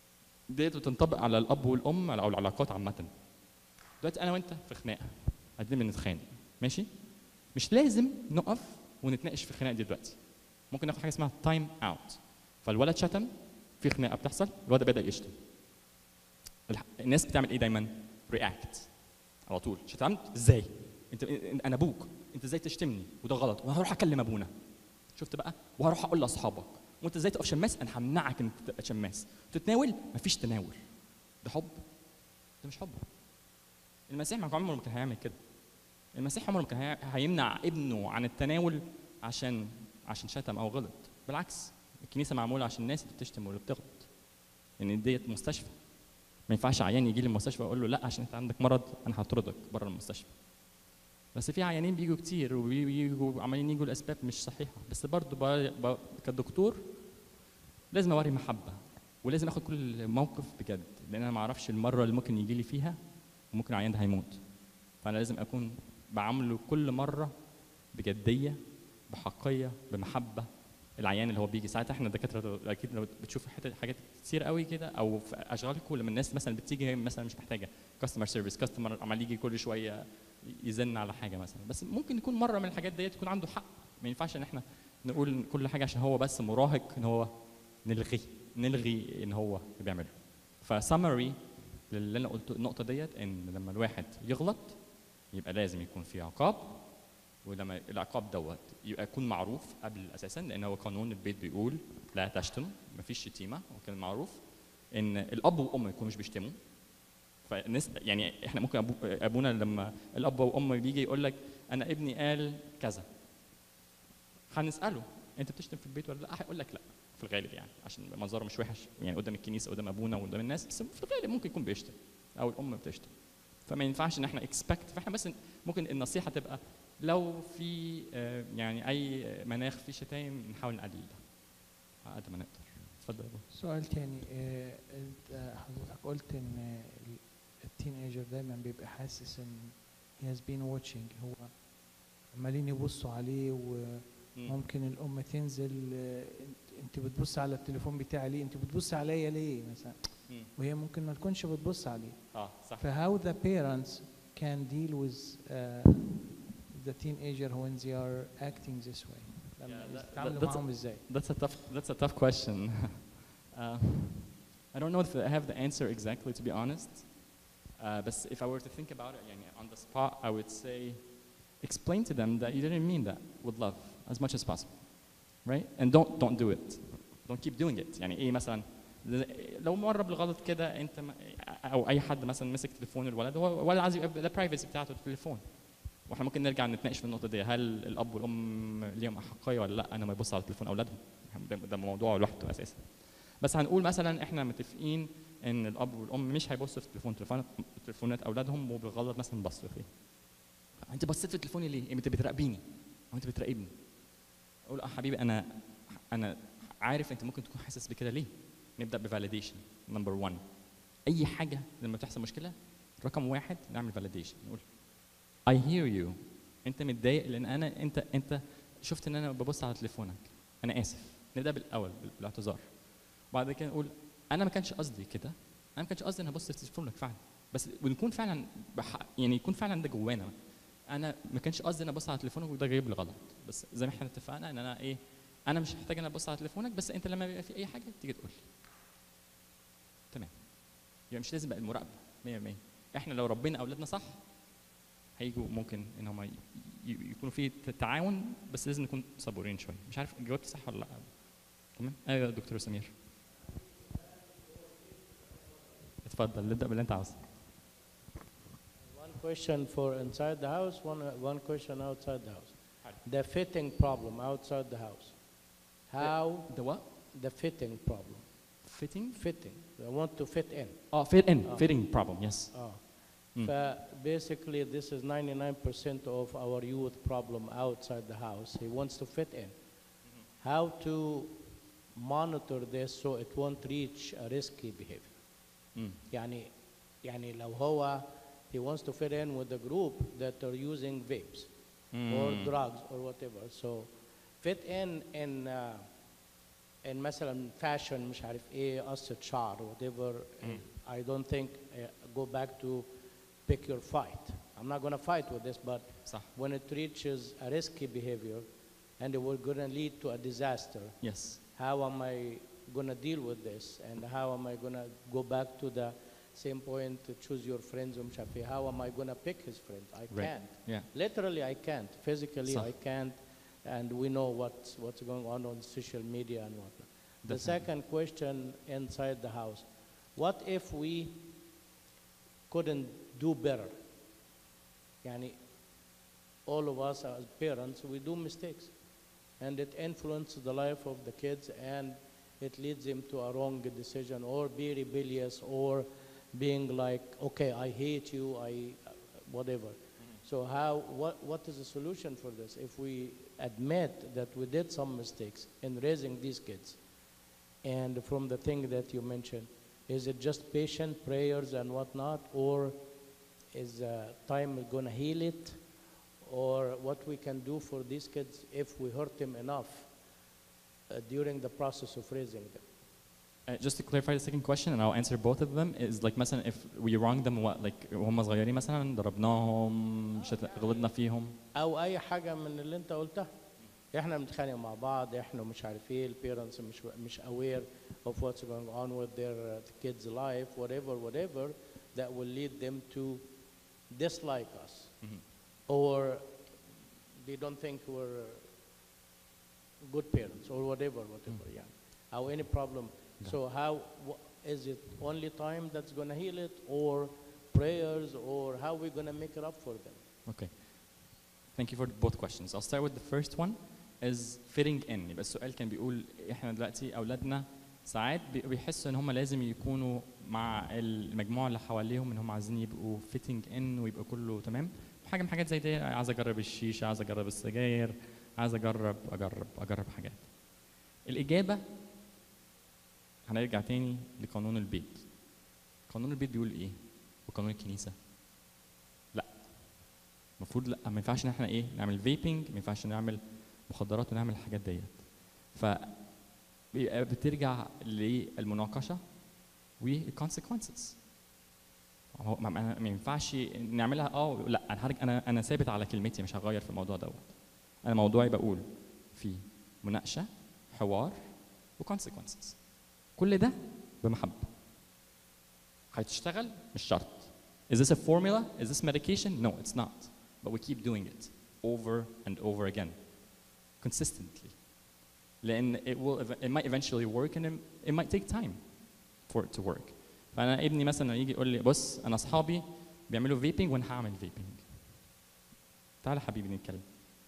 ديت بتنطبق على الاب والام او العلاقات عامه دلوقتي انا وانت في خناقه قاعدين بنتخانق ماشي مش لازم نقف ونتناقش في الخناقه دي دلوقتي ممكن ناخد حاجه اسمها تايم اوت فالولد شتم في خناقه بتحصل الولد بدا يشتم الح- الناس بتعمل ايه دايما رياكت على طول شتمت ازاي انت انا ابوك انت ازاي تشتمني وده غلط وهروح اكلم ابونا شفت بقى وهروح اقول لاصحابك وانت ازاي تبقى شماس انا همنعك انك تبقى شماس تتناول مفيش تناول ده حب ده مش حب المسيح ما عمره ما كان هيعمل كده المسيح عمره ما كان هي- هيمنع ابنه عن التناول عشان عشان شتم او غلط بالعكس الكنيسه معموله عشان الناس اللي بتشتم واللي بتغلط ان ديت مستشفى ما ينفعش عيان يجي لي المستشفى اقول له لا عشان انت عندك مرض انا هطردك بره المستشفى بس في عيانين بيجوا كتير وبيجوا عمالين يجوا لاسباب مش صحيحه بس برضه ب- ب- كدكتور لازم اوري محبه ولازم اخد كل موقف بجد لان انا ما اعرفش المره اللي ممكن يجي لي فيها وممكن العيان ده هيموت فانا لازم اكون بعامله كل مره بجديه بحقيه بمحبه العيان اللي هو بيجي ساعات احنا دكاتره اكيد لو بتشوفوا حتة حاجات كتير قوي كده او في اشغالكم لما الناس مثلا بتيجي هي مثلا مش محتاجه كاستمر سيرفيس كاستمر عمال يجي كل شويه يزن على حاجه مثلا بس ممكن يكون مره من الحاجات ديت يكون عنده حق ما ينفعش ان احنا نقول كل حاجه عشان هو بس مراهق ان هو نلغي نلغي ان هو بيعمله فسمري للي انا قلته النقطه ديت ان لما الواحد يغلط يبقى لازم يكون في عقاب ولما العقاب دوت يبقى يكون معروف قبل اساسا لان هو قانون البيت بيقول لا تشتم مفيش شتيمه وكان معروف ان الاب والام ما يكونوش بيشتموا فالناس يعني احنا ممكن أبو ابونا لما الاب والام بيجي يقول لك انا ابني قال كذا هنساله انت بتشتم في البيت ولا لا هيقول لك لا في الغالب يعني عشان منظره مش وحش يعني قدام الكنيسه قدام ابونا وقدام الناس بس في الغالب ممكن يكون بيشتم او الام بتشتم فما ينفعش ان احنا اكسبكت فاحنا بس ممكن النصيحه تبقى لو في آه، يعني اي مناخ فيه شتايم نحاول نقلل ده على قد ما نقدر اتفضل يا أبو. سؤال تاني آه، انت حضرتك قلت ان التين ايجر دايما بيبقى حاسس ان he has been watching هو عمالين يبصوا عليه مم. وممكن الام تنزل آه، انت- انت بتبص على التليفون بتاعي ليه انت بتبص عليا ليه مثلا مم. وهي ممكن ما تكونش بتبص عليه اه صح فهاو the parents can deal with uh, the teenager when they are acting this way لما Yeah, that- يتعاملوا that's- معاهم ازاي That's a tough. That's a tough question. uh, I don't know if I have the answer exactly, to be honest. Uh, but if I were to think about it, يعني on the spot, I would say, explain to them that you didn't mean that with love as much as possible, right? And don't don't do it. Don't keep doing it. يعني ايه مثلا لو مره بالغلط كده انت م- او اي حد مثلا مسك تليفون الولد هو الولد عايز يبقى ده برايفسي بتاعته التليفون واحنا ممكن نرجع نتناقش في النقطه دي هل الاب والام ليهم احقيه ولا لا انا ما يبص على تليفون اولادهم ده, ده موضوع لوحده اساسا بس هنقول مثلا احنا متفقين ان الاب والام مش هيبصوا في تليفون تليفونات تليفونات اولادهم وبالغلط مثلا بصوا فيه انت بصيت في تليفوني ليه انت بتراقبيني او انت بتراقبني اقول اه حبيبي انا انا عارف انت ممكن تكون حاسس بكده ليه نبدا بفاليديشن نمبر 1 اي حاجه لما تحصل مشكله رقم واحد نعمل فاليديشن نقول I hear you انت متضايق لان انا انت انت شفت ان انا ببص على تليفونك انا اسف نبدا بالاول بال- بالاعتذار بعد كده نقول انا ما كانش قصدي كده انا ما كانش قصدي ان ابص في تليفونك فعلا بس ونكون فعلا بح... يعني يكون فعلا ده جوانا انا ما كانش قصدي ان ابص على تليفونك وده جايب لي غلط بس زي ما احنا اتفقنا ان انا ايه انا مش محتاج ان ابص على تليفونك بس انت لما بيبقى في اي حاجه تيجي تقول لي تمام يبقى مش لازم بقى المراقبه 100% احنا لو ربينا اولادنا صح هيجوا ممكن ان هم ي- ي- يكونوا في ت- تعاون بس لازم نكون صبورين شويه مش عارف جاوبت صح ولا لا تمام ايوه يا دكتور سمير اتفضل نبدا باللي انت عاوزه One question for inside the house, one, uh, one question outside the house. Hi. The fitting problem outside the house. How the what the fitting problem? fitting Fitting. I want to fit in. oh fit in Ah. fitting problem yes Oh. Mm. Fa- basically, this is 99% of our youth problem outside the house. He wants to fit in. How to monitor this so it won't reach a risky behavior? mm. يعني يعني لو هو he wants to fit in with the group that are using vapes or Mm. drugs or whatever. So fit in in uh, in مثلا fashion مش عارف ايه قصة شعر whatever I don't think uh, go back to pick your fight I'm not gonna fight with this but صح when it reaches a risky behavior and it will gonna lead to a disaster يس how am I gonna deal with this and how am I gonna go back to the same point to choose your friends ومش عارف ايه how am I gonna pick his friends I Right. can't yeah literally I can't physically صح. I can't and we know what's what's going on on social media and whatnot the Definitely. second question inside the house what if we couldn't do better يعني all of us as parents we do mistakes and it influences the life of the kids and it leads them to a wrong decision or be rebellious or being like okay i hate you i uh, whatever so how what what is the solution for this if we admit that we did some mistakes in raising these kids and from the thing that you mentioned is it just patient prayers and whatnot or is uh, time going to heal it or what we can do for these kids if we hurt them enough uh, during the process of raising them. Uh, just to clarify the second question and I'll answer both of them is like مثلا if we wrong them what like وهم صغيرين مثلا ضربناهم شت- غلطنا فيهم او اي حاجه من اللي انت قلتها احنا بنتخانق مع بعض احنا مش عارف ايه البيرنتس مش مش aware of what's going on with their uh, the kids life whatever whatever that will lead them to dislike us Mhm. or they don't think we're good parents or whatever whatever yeah or any problem Yeah. so how wh- is it only time that's going to heal it or prayers or how we going to make it up for them Okay. Thank you for both questions. I'll start with the first one is fitting in. يبقى السؤال كان بيقول احنا دلوقتي اولادنا ساعات بي- بيحسوا ان هم لازم يكونوا مع المجموعه اللي حواليهم ان هم عايزين يبقوا fitting in ويبقى كله تمام. حاجه من حاجات زي دي عايز اجرب الشيشه، عايز اجرب السجاير، عايز اجرب اجرب اجرب حاجات. الاجابه هنرجع تاني لقانون البيت. قانون البيت بيقول ايه؟ وقانون الكنيسه لا المفروض لا ما ينفعش ان احنا ايه نعمل فيبنج ما ينفعش نعمل مخدرات ونعمل الحاجات ديت ف بيبقى بترجع للمناقشه والكونسيكونسز هو ما, ما ما ينفعش نعملها اه لا انا هرجع انا انا ثابت على كلمتي مش هغير في الموضوع دوت انا موضوعي بقول في مناقشه حوار وكونسيكونسز كل ده بمحبه هتشتغل مش شرط Is this a formula? Is this medication? No, it's not. But we keep doing it over and over again, consistently. لأن it will ev- it might eventually work and it, it might take time for it to work. فأنا ابني مثلا يجي يقول لي بص أنا أصحابي بيعملوا فيبنج وأنا هعمل فيبنج. تعالى حبيبي نتكلم.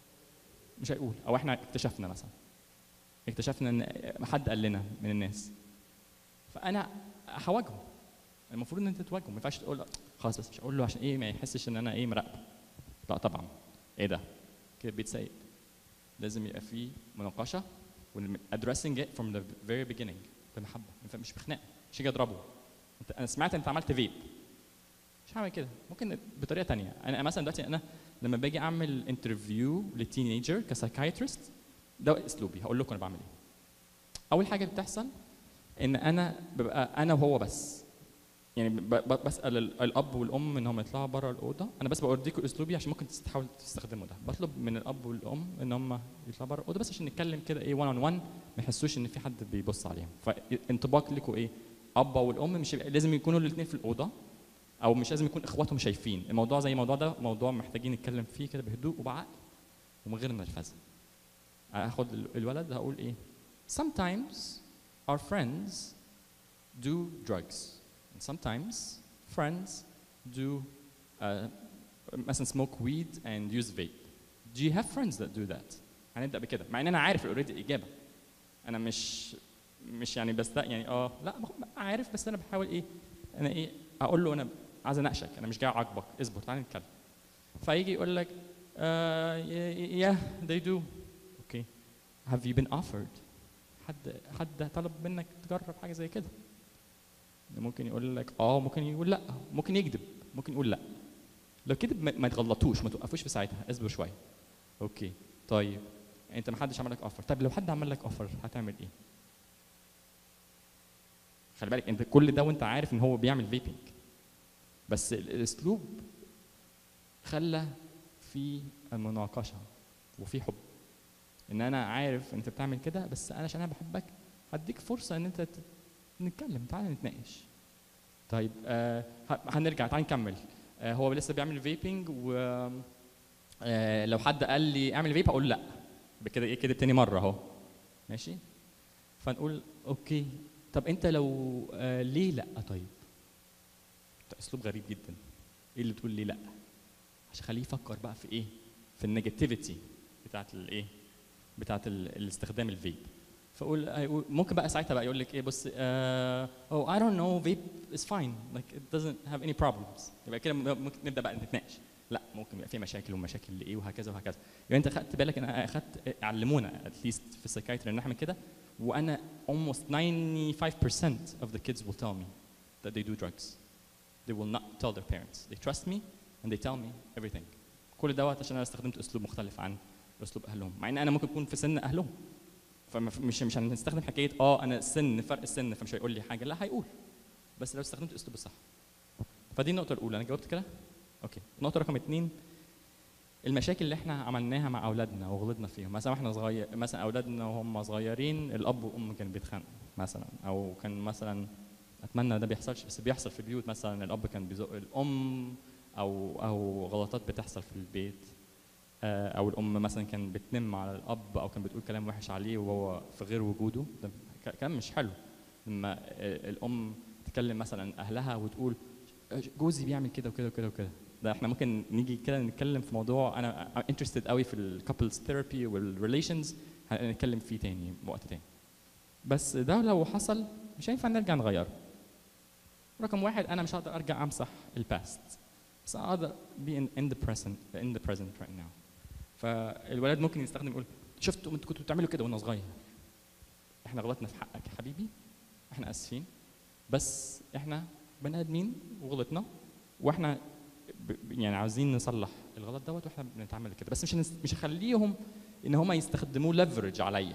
مش هيقول أو إحنا اكتشفنا مثلا. اكتشفنا إن حد قال لنا من الناس. فأنا هواجهه. المفروض ان انت تواجهه ما ينفعش تقول له خلاص بس مش هقول له عشان ايه ما يحسش ان انا ايه مراقبه لا طبعا ايه ده كده بيتسيب لازم يبقى في مناقشه وال- addressing it from the very beginning بمحبه ما ينفع- مش بخناقه مش هاجي اضربه انت انا سمعت انت عملت فيب مش هعمل كده ممكن بطريقه تانية انا مثلا دلوقتي انا لما باجي اعمل انترفيو للتينيجر كسايكايترست ده اسلوبي هقول لكم انا بعمل ايه اول حاجه بتحصل ان انا ببقى انا وهو بس يعني ب- ب- بسال ال- الاب والام ان هم يطلعوا بره الاوضه انا بس بوريكم اسلوبي عشان ممكن تحاول تستخدموا ده بطلب من الاب والام ان هم يطلعوا بره الاوضه بس عشان نتكلم كده ايه 1 اون 1 ما يحسوش ان في حد بيبص عليهم فانطباق لكم ايه ابا والام مش يبقى- لازم يكونوا الاثنين في الاوضه او مش لازم يكون اخواتهم شايفين الموضوع زي الموضوع ده موضوع محتاجين نتكلم فيه كده بهدوء وبعقل ومن غير نرفزه هاخد ال- الولد هقول ايه sometimes our friends do drugs and sometimes friends do uh, مثلا smoke weed and use vape do you have friends that do that هنبدا بكده مع ان انا عارف اوريدي الاجابه انا مش مش يعني بس يعني اه لا ما هو عارف بس انا بحاول ايه انا ايه اقول له انا عايز اناقشك انا مش جاي اعاقبك اصبر تعالى نتكلم فيجي يقول لك uh, yeah they do okay have you been offered حد حد طلب منك تجرب حاجه زي كده ممكن يقول لك اه ممكن يقول لا ممكن يكذب ممكن يقول لا لو كذب ما ما تغلطوش ما توقفوش في ساعتها اصبر شويه اوكي طيب انت ما حدش عمل لك اوفر طيب لو حد عمل لك اوفر هتعمل ايه خلي بالك انت كل ده وانت عارف ان هو بيعمل فيبنج بس ال- الاسلوب خلى في مناقشه وفي حب ان انا عارف ان انت بتعمل كده بس انا عشان انا بحبك هديك فرصه ان انت ت- نتكلم تعالى نتناقش طيب آه ه- هنرجع تعالى نكمل آه هو لسه بيعمل فيبنج و آه لو حد قال لي اعمل فيب اقول لا بكده ايه كده تاني مره اهو ماشي فنقول اوكي طب انت لو آه ليه لا طيب ده اسلوب غريب جدا ايه اللي تقول لي لا عشان خليه يفكر بقى في ايه في النيجاتيفيتي بتاعت الايه بتاعت ال- الاستخدام الفيب فاقول هيقول- ممكن بقى ساعتها بقى يقول لك ايه بص آه oh I don't know vape is fine like it doesn't have any problems يبقى كده م- ممكن نبدا بقى نتناقش لا ممكن يبقى في مشاكل ومشاكل لايه وهكذا وهكذا يبقى انت خدت بالك ان انا اخدت علمونا اتليست في السايكايتري ان نعمل كده وانا almost 95% of the kids will tell me that they do drugs they will not tell their parents they trust me and they tell me everything كل دوت عشان انا استخدمت اسلوب مختلف عن اسلوب اهلهم مع ان انا ممكن اكون في سن اهلهم فمش مش هنستخدم حكايه اه انا سن فرق السن فمش هيقول لي حاجه لا هيقول بس لو استخدمت الاسلوب الصح فدي النقطه الاولى انا جاوبت كده اوكي النقطه رقم اثنين المشاكل اللي احنا عملناها مع اولادنا وغلطنا فيهم مثلا واحنا صغير مثلا اولادنا وهم صغيرين الاب والام كانوا بيتخانقوا مثلا او كان مثلا اتمنى ده بيحصلش بس بيحصل في البيوت مثلا الاب كان بيزق الام او او غلطات بتحصل في البيت آه، او الام مثلا كان بتنم على الاب او كان بتقول كلام وحش عليه وهو في غير وجوده ده ك- كلام مش حلو لما آه، الام تكلم مثلا اهلها وتقول جوزي بيعمل كده وكده وكده وكده ده احنا ممكن نيجي كده نتكلم في موضوع انا انترستد قوي في الكابلز ثيرابي والريليشنز هنتكلم فيه تاني وقت تاني بس ده لو حصل مش هينفع نرجع نغيره رقم واحد انا مش هقدر ارجع امسح الباست بس اقدر be in, in the present in the present right now فالولد ممكن يستخدم يقول شفتوا انتوا كنتوا بتعملوا كده وانا صغير احنا غلطنا في حقك يا حبيبي احنا اسفين بس احنا بني ادمين وغلطنا واحنا ب- ب- يعني عاوزين نصلح الغلط دوت واحنا بنتعامل كده بس مش هنس- مش هخليهم ان هم يستخدموه ليفرج عليا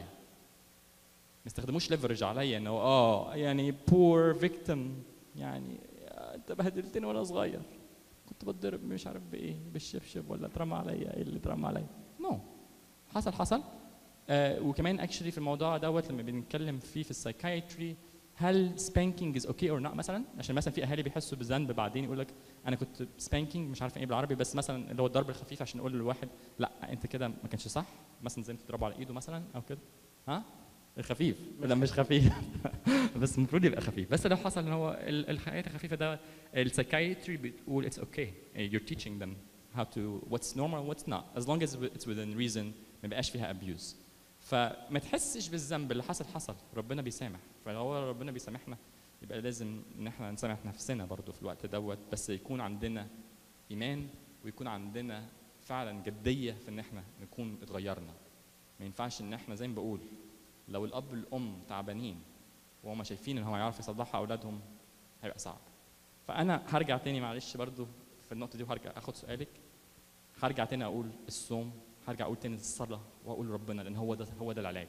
ما يستخدموش ليفرج عليا انه اه يعني بور فيكتيم يعني انت بهدلتني وانا صغير كنت بتضرب مش عارف بايه بالشبشب ولا اترمى عليا ايه اللي اترمى عليا نو no. حصل حصل آه وكمان اكشلي في الموضوع دوت لما بنتكلم فيه في السايكايتري هل سبانكينج از اوكي اور نوت مثلا عشان مثلا في اهالي بيحسوا بالذنب بعدين يقول لك انا كنت سبانكينج مش عارف ايه بالعربي بس مثلا اللي هو الضرب الخفيف عشان نقول للواحد لا انت كده ما كانش صح مثلا زي ما تضربه على ايده مثلا او كده ها الخفيف لا مش خفيف بس المفروض يبقى خفيف بس لو حصل ان هو ال- الحاجات الخفيفه ده السايكايتري بتقول اتس اوكي you're teaching them how to what's normal and what's not as long as it's within reason ما يبقاش فيها abuse فما تحسش بالذنب اللي حصل حصل ربنا بيسامح فلو ربنا بيسامحنا يبقى لازم ان احنا نسامح نفسنا برضو في الوقت دوت بس يكون عندنا ايمان ويكون عندنا فعلا جديه في ان احنا نكون اتغيرنا ما ينفعش ان احنا زي ما بقول لو الاب والام تعبانين وهم شايفين ان هم يعرفوا يصلحوا اولادهم هيبقى صعب فانا هرجع تاني معلش برضو في النقطه دي وهرجع اخد سؤالك هرجع تاني اقول الصوم هرجع اقول تاني الصلاه واقول ربنا لان هو ده هو ده العلاج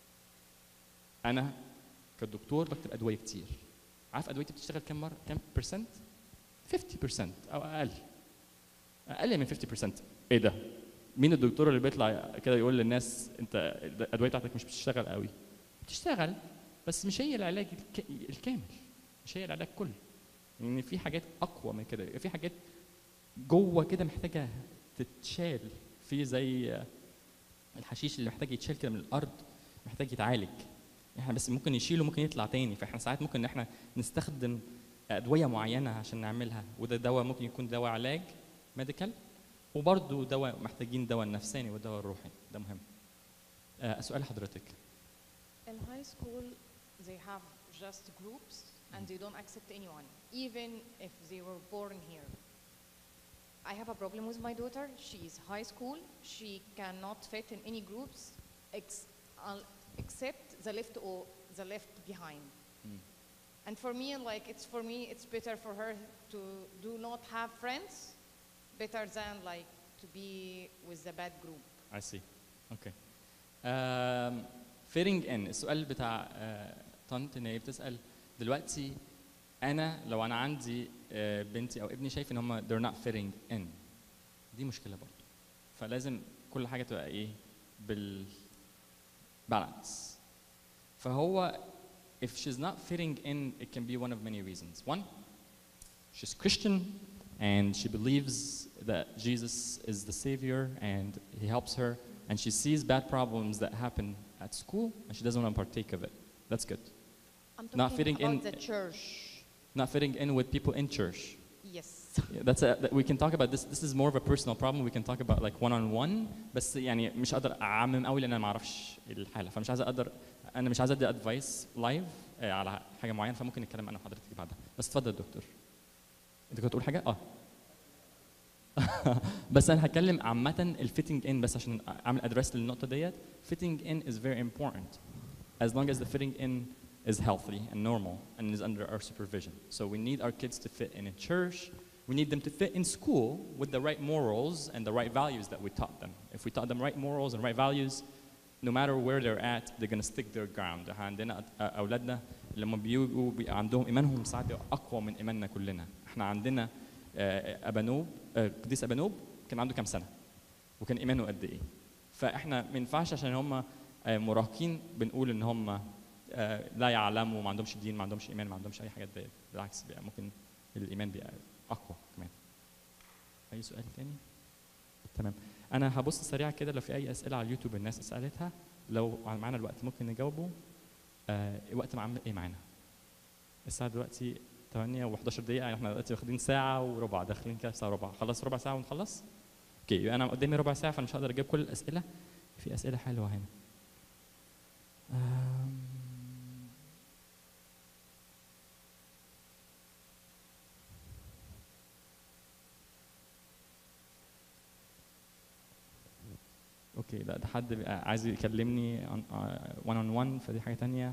انا كدكتور بكتب ادويه كتير عارف ادويتي بتشتغل كام مره كام برسنت 50% او اقل اقل من 50% ايه ده مين الدكتور اللي بيطلع كده يقول للناس انت الادويه بتاعتك مش بتشتغل قوي بتشتغل بس مش هي العلاج الك- الكامل مش هي العلاج كله يعني في حاجات اقوى من كده في حاجات جوه كده محتاجه تتشال في زي الحشيش اللي محتاج يتشال كده من الارض محتاج يتعالج احنا بس ممكن يشيله ممكن يطلع تاني فاحنا ساعات ممكن ان احنا نستخدم ادويه معينه عشان نعملها وده دواء ممكن يكون دواء علاج ميديكال وبرضه دواء محتاجين دواء النفساني والدواء الروحي ده مهم آه، سؤال حضرتك In high school, they have just groups and they don't accept anyone, even if they were born here. I have a problem with my daughter. She's high school. She cannot fit in any groups ex- uh, except the left or the left behind. And for me, like it's for me, it's better for her to do not have friends, better than like to be with the bad group. I see. Okay. Um, fitting in السؤال بتاع آه، طنط ان هي بتسال دلوقتي انا لو انا عندي آه، بنتي او ابني شايف ان هم they're not fitting in دي مشكله برضه فلازم كل حاجه تبقى ايه بال balance فهو if she's not fitting in it can be one of many reasons one she's Christian and she believes that Jesus is the savior and he helps her and she sees bad problems that happen at school and she doesn't want to partake of it that's good I'm Not talking fitting about in- the church. not fitting in with people in church Yes. Yeah, that's a, that we can talk about this this is more of a personal problem we can talk about like one on one بس يعني مش قادر اعمم قوي لان انا ما اعرفش الحاله فمش عايز اقدر انا مش عايز ادي ادفايس لايف على حاجه معينه فممكن نتكلم انا وحضرتك بعدها بس اتفضل دكتور انت كنت تقول حاجه اه بس انا هتكلم عامه الفيتنج ان بس عشان اعمل ادرس للنقطه ديت fitting in is very important as long as the fitting in is healthy and normal and is under our supervision. So we need our kids to fit in a church. We need them to fit in school with the right morals and the right values that we taught them. If we taught them right morals and right values, no matter where they're at, they're going to stick their ground. إحنا عندنا أ- أولادنا لما بيجوا بيبقى عندهم إيمانهم ساعات بيبقى أقوى من إيماننا كلنا. إحنا عندنا آه، أبانوب آه، قديس أبانوب كان عنده كام سنة؟ وكان إيمانه قد إيه؟ فإحنا ما ينفعش عشان هم آه، مراهقين بنقول إن هم آه، لا يعلموا ما عندهمش دين ما عندهمش ايمان ما عندهمش اي حاجات دي بالعكس بقى ممكن الايمان بيبقى اقوى كمان اي سؤال تاني تمام انا هبص سريع كده لو في اي اسئله على اليوتيوب الناس سالتها لو معانا الوقت ممكن نجاوبه آه الوقت معانا ايه معانا الساعه دلوقتي 8 و11 دقيقه يعني احنا دلوقتي واخدين ساعه وربع داخلين كده في ساعه وربع خلص ربع ساعه ونخلص اوكي يبقى انا قدامي ربع ساعه فانا مش هقدر اجيب كل الاسئله في اسئله حلوه هنا آم، اوكي لا ده حد بيبقى عايز يكلمني وان اون وان فدي حاجه تانية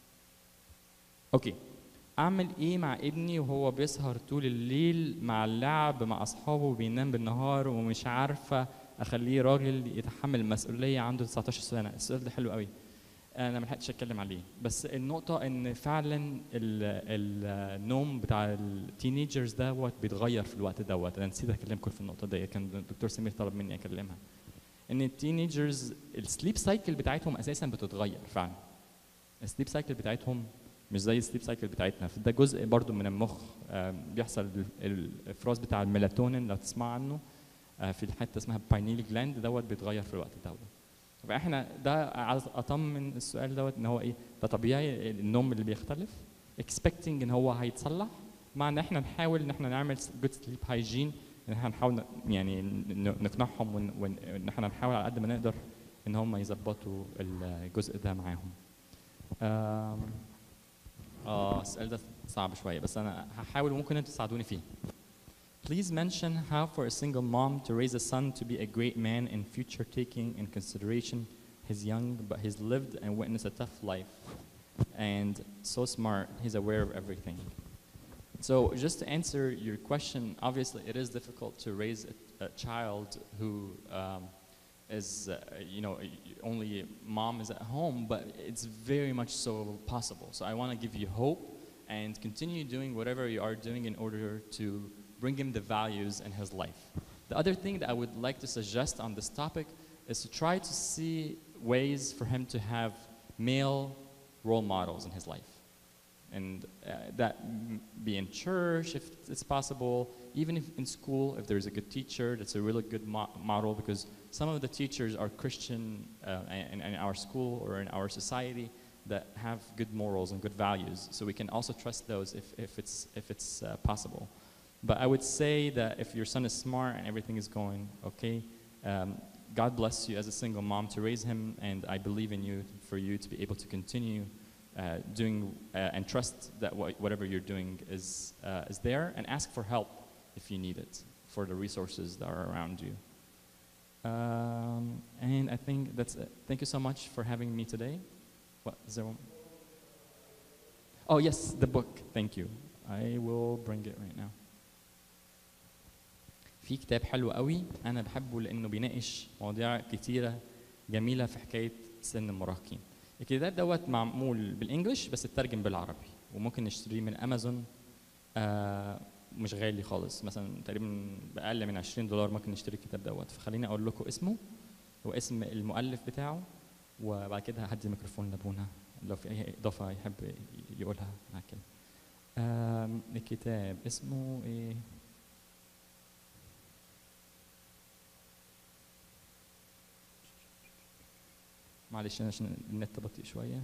اوكي اعمل ايه مع ابني وهو بيسهر طول الليل مع اللعب مع اصحابه وبينام بالنهار ومش عارفه اخليه راجل يتحمل المسؤوليه عنده 19 سنه السؤال ده حلو قوي انا ما لحقتش اتكلم عليه بس النقطه ان فعلا ال- النوم بتاع التينيجرز دوت بيتغير في الوقت دوت انا نسيت اكلمكم في النقطه دي كان الدكتور سمير طلب مني اكلمها ان التينيجرز السليب سايكل بتاعتهم اساسا بتتغير فعلا السليب سايكل بتاعتهم مش زي السليب سايكل بتاعتنا فده جزء برضو من المخ آم، بيحصل ال- الافراز بتاع الميلاتونين لو تسمع عنه آه، في الحته اسمها باينيل جلاند دوت بيتغير في الوقت دوت فاحنا ده عايز اطمن السؤال دوت ان هو ايه ده طبيعي النوم اللي بيختلف expecting ان هو هيتصلح مع ان احنا نحاول ان احنا نعمل good sleep hygiene ان احنا نحاول ن- يعني ن- نقنعهم ون- ون- ان احنا نحاول على قد ما نقدر ان هم يظبطوا الجزء ده معاهم. آم، اه السؤال ده صعب شويه بس انا هحاول وممكن انتوا تساعدوني فيه. Please mention how for a single mom to raise a son to be a great man in future taking in consideration he's young but he's lived and witnessed a tough life and so smart he's aware of everything. So just to answer your question, obviously it is difficult to raise a, a child who um, is, uh, you know, only mom is at home, but it's very much so possible. So I want to give you hope and continue doing whatever you are doing in order to bring him the values in his life. The other thing that I would like to suggest on this topic is to try to see ways for him to have male role models in his life and uh, that m- be in church if it's possible, even if in school, if there's a good teacher, that's a really good mo- model because some of the teachers are Christian uh, in, in our school or in our society that have good morals and good values. So we can also trust those if, if it's, if it's uh, possible. But I would say that if your son is smart and everything is going okay, um, God bless you as a single mom to raise him, and I believe in you for you to be able to continue uh, doing uh, and trust that wha- whatever you're doing is, uh, is there and ask for help if you need it for the resources that are around you. Um, and I think that's it. Thank you so much for having me today. What is there one? Oh yes, the book. Thank you. I will bring it right now. في كتاب حلو قوي انا بحبه لانه بيناقش مواضيع كتيره جميله في حكايه سن المراهقين الكتاب دوت معمول بالانجلش بس اترجم بالعربي وممكن نشتريه من امازون آه مش غالي خالص مثلا تقريبا باقل من 20 دولار ممكن نشتري الكتاب دوت فخليني اقول لكم اسمه واسم المؤلف بتاعه وبعد كده هدي الميكروفون لابونا لو في اي اضافه يحب يقولها مع كده آم، الكتاب اسمه ايه معلش أنا عشان النت بطيء شويه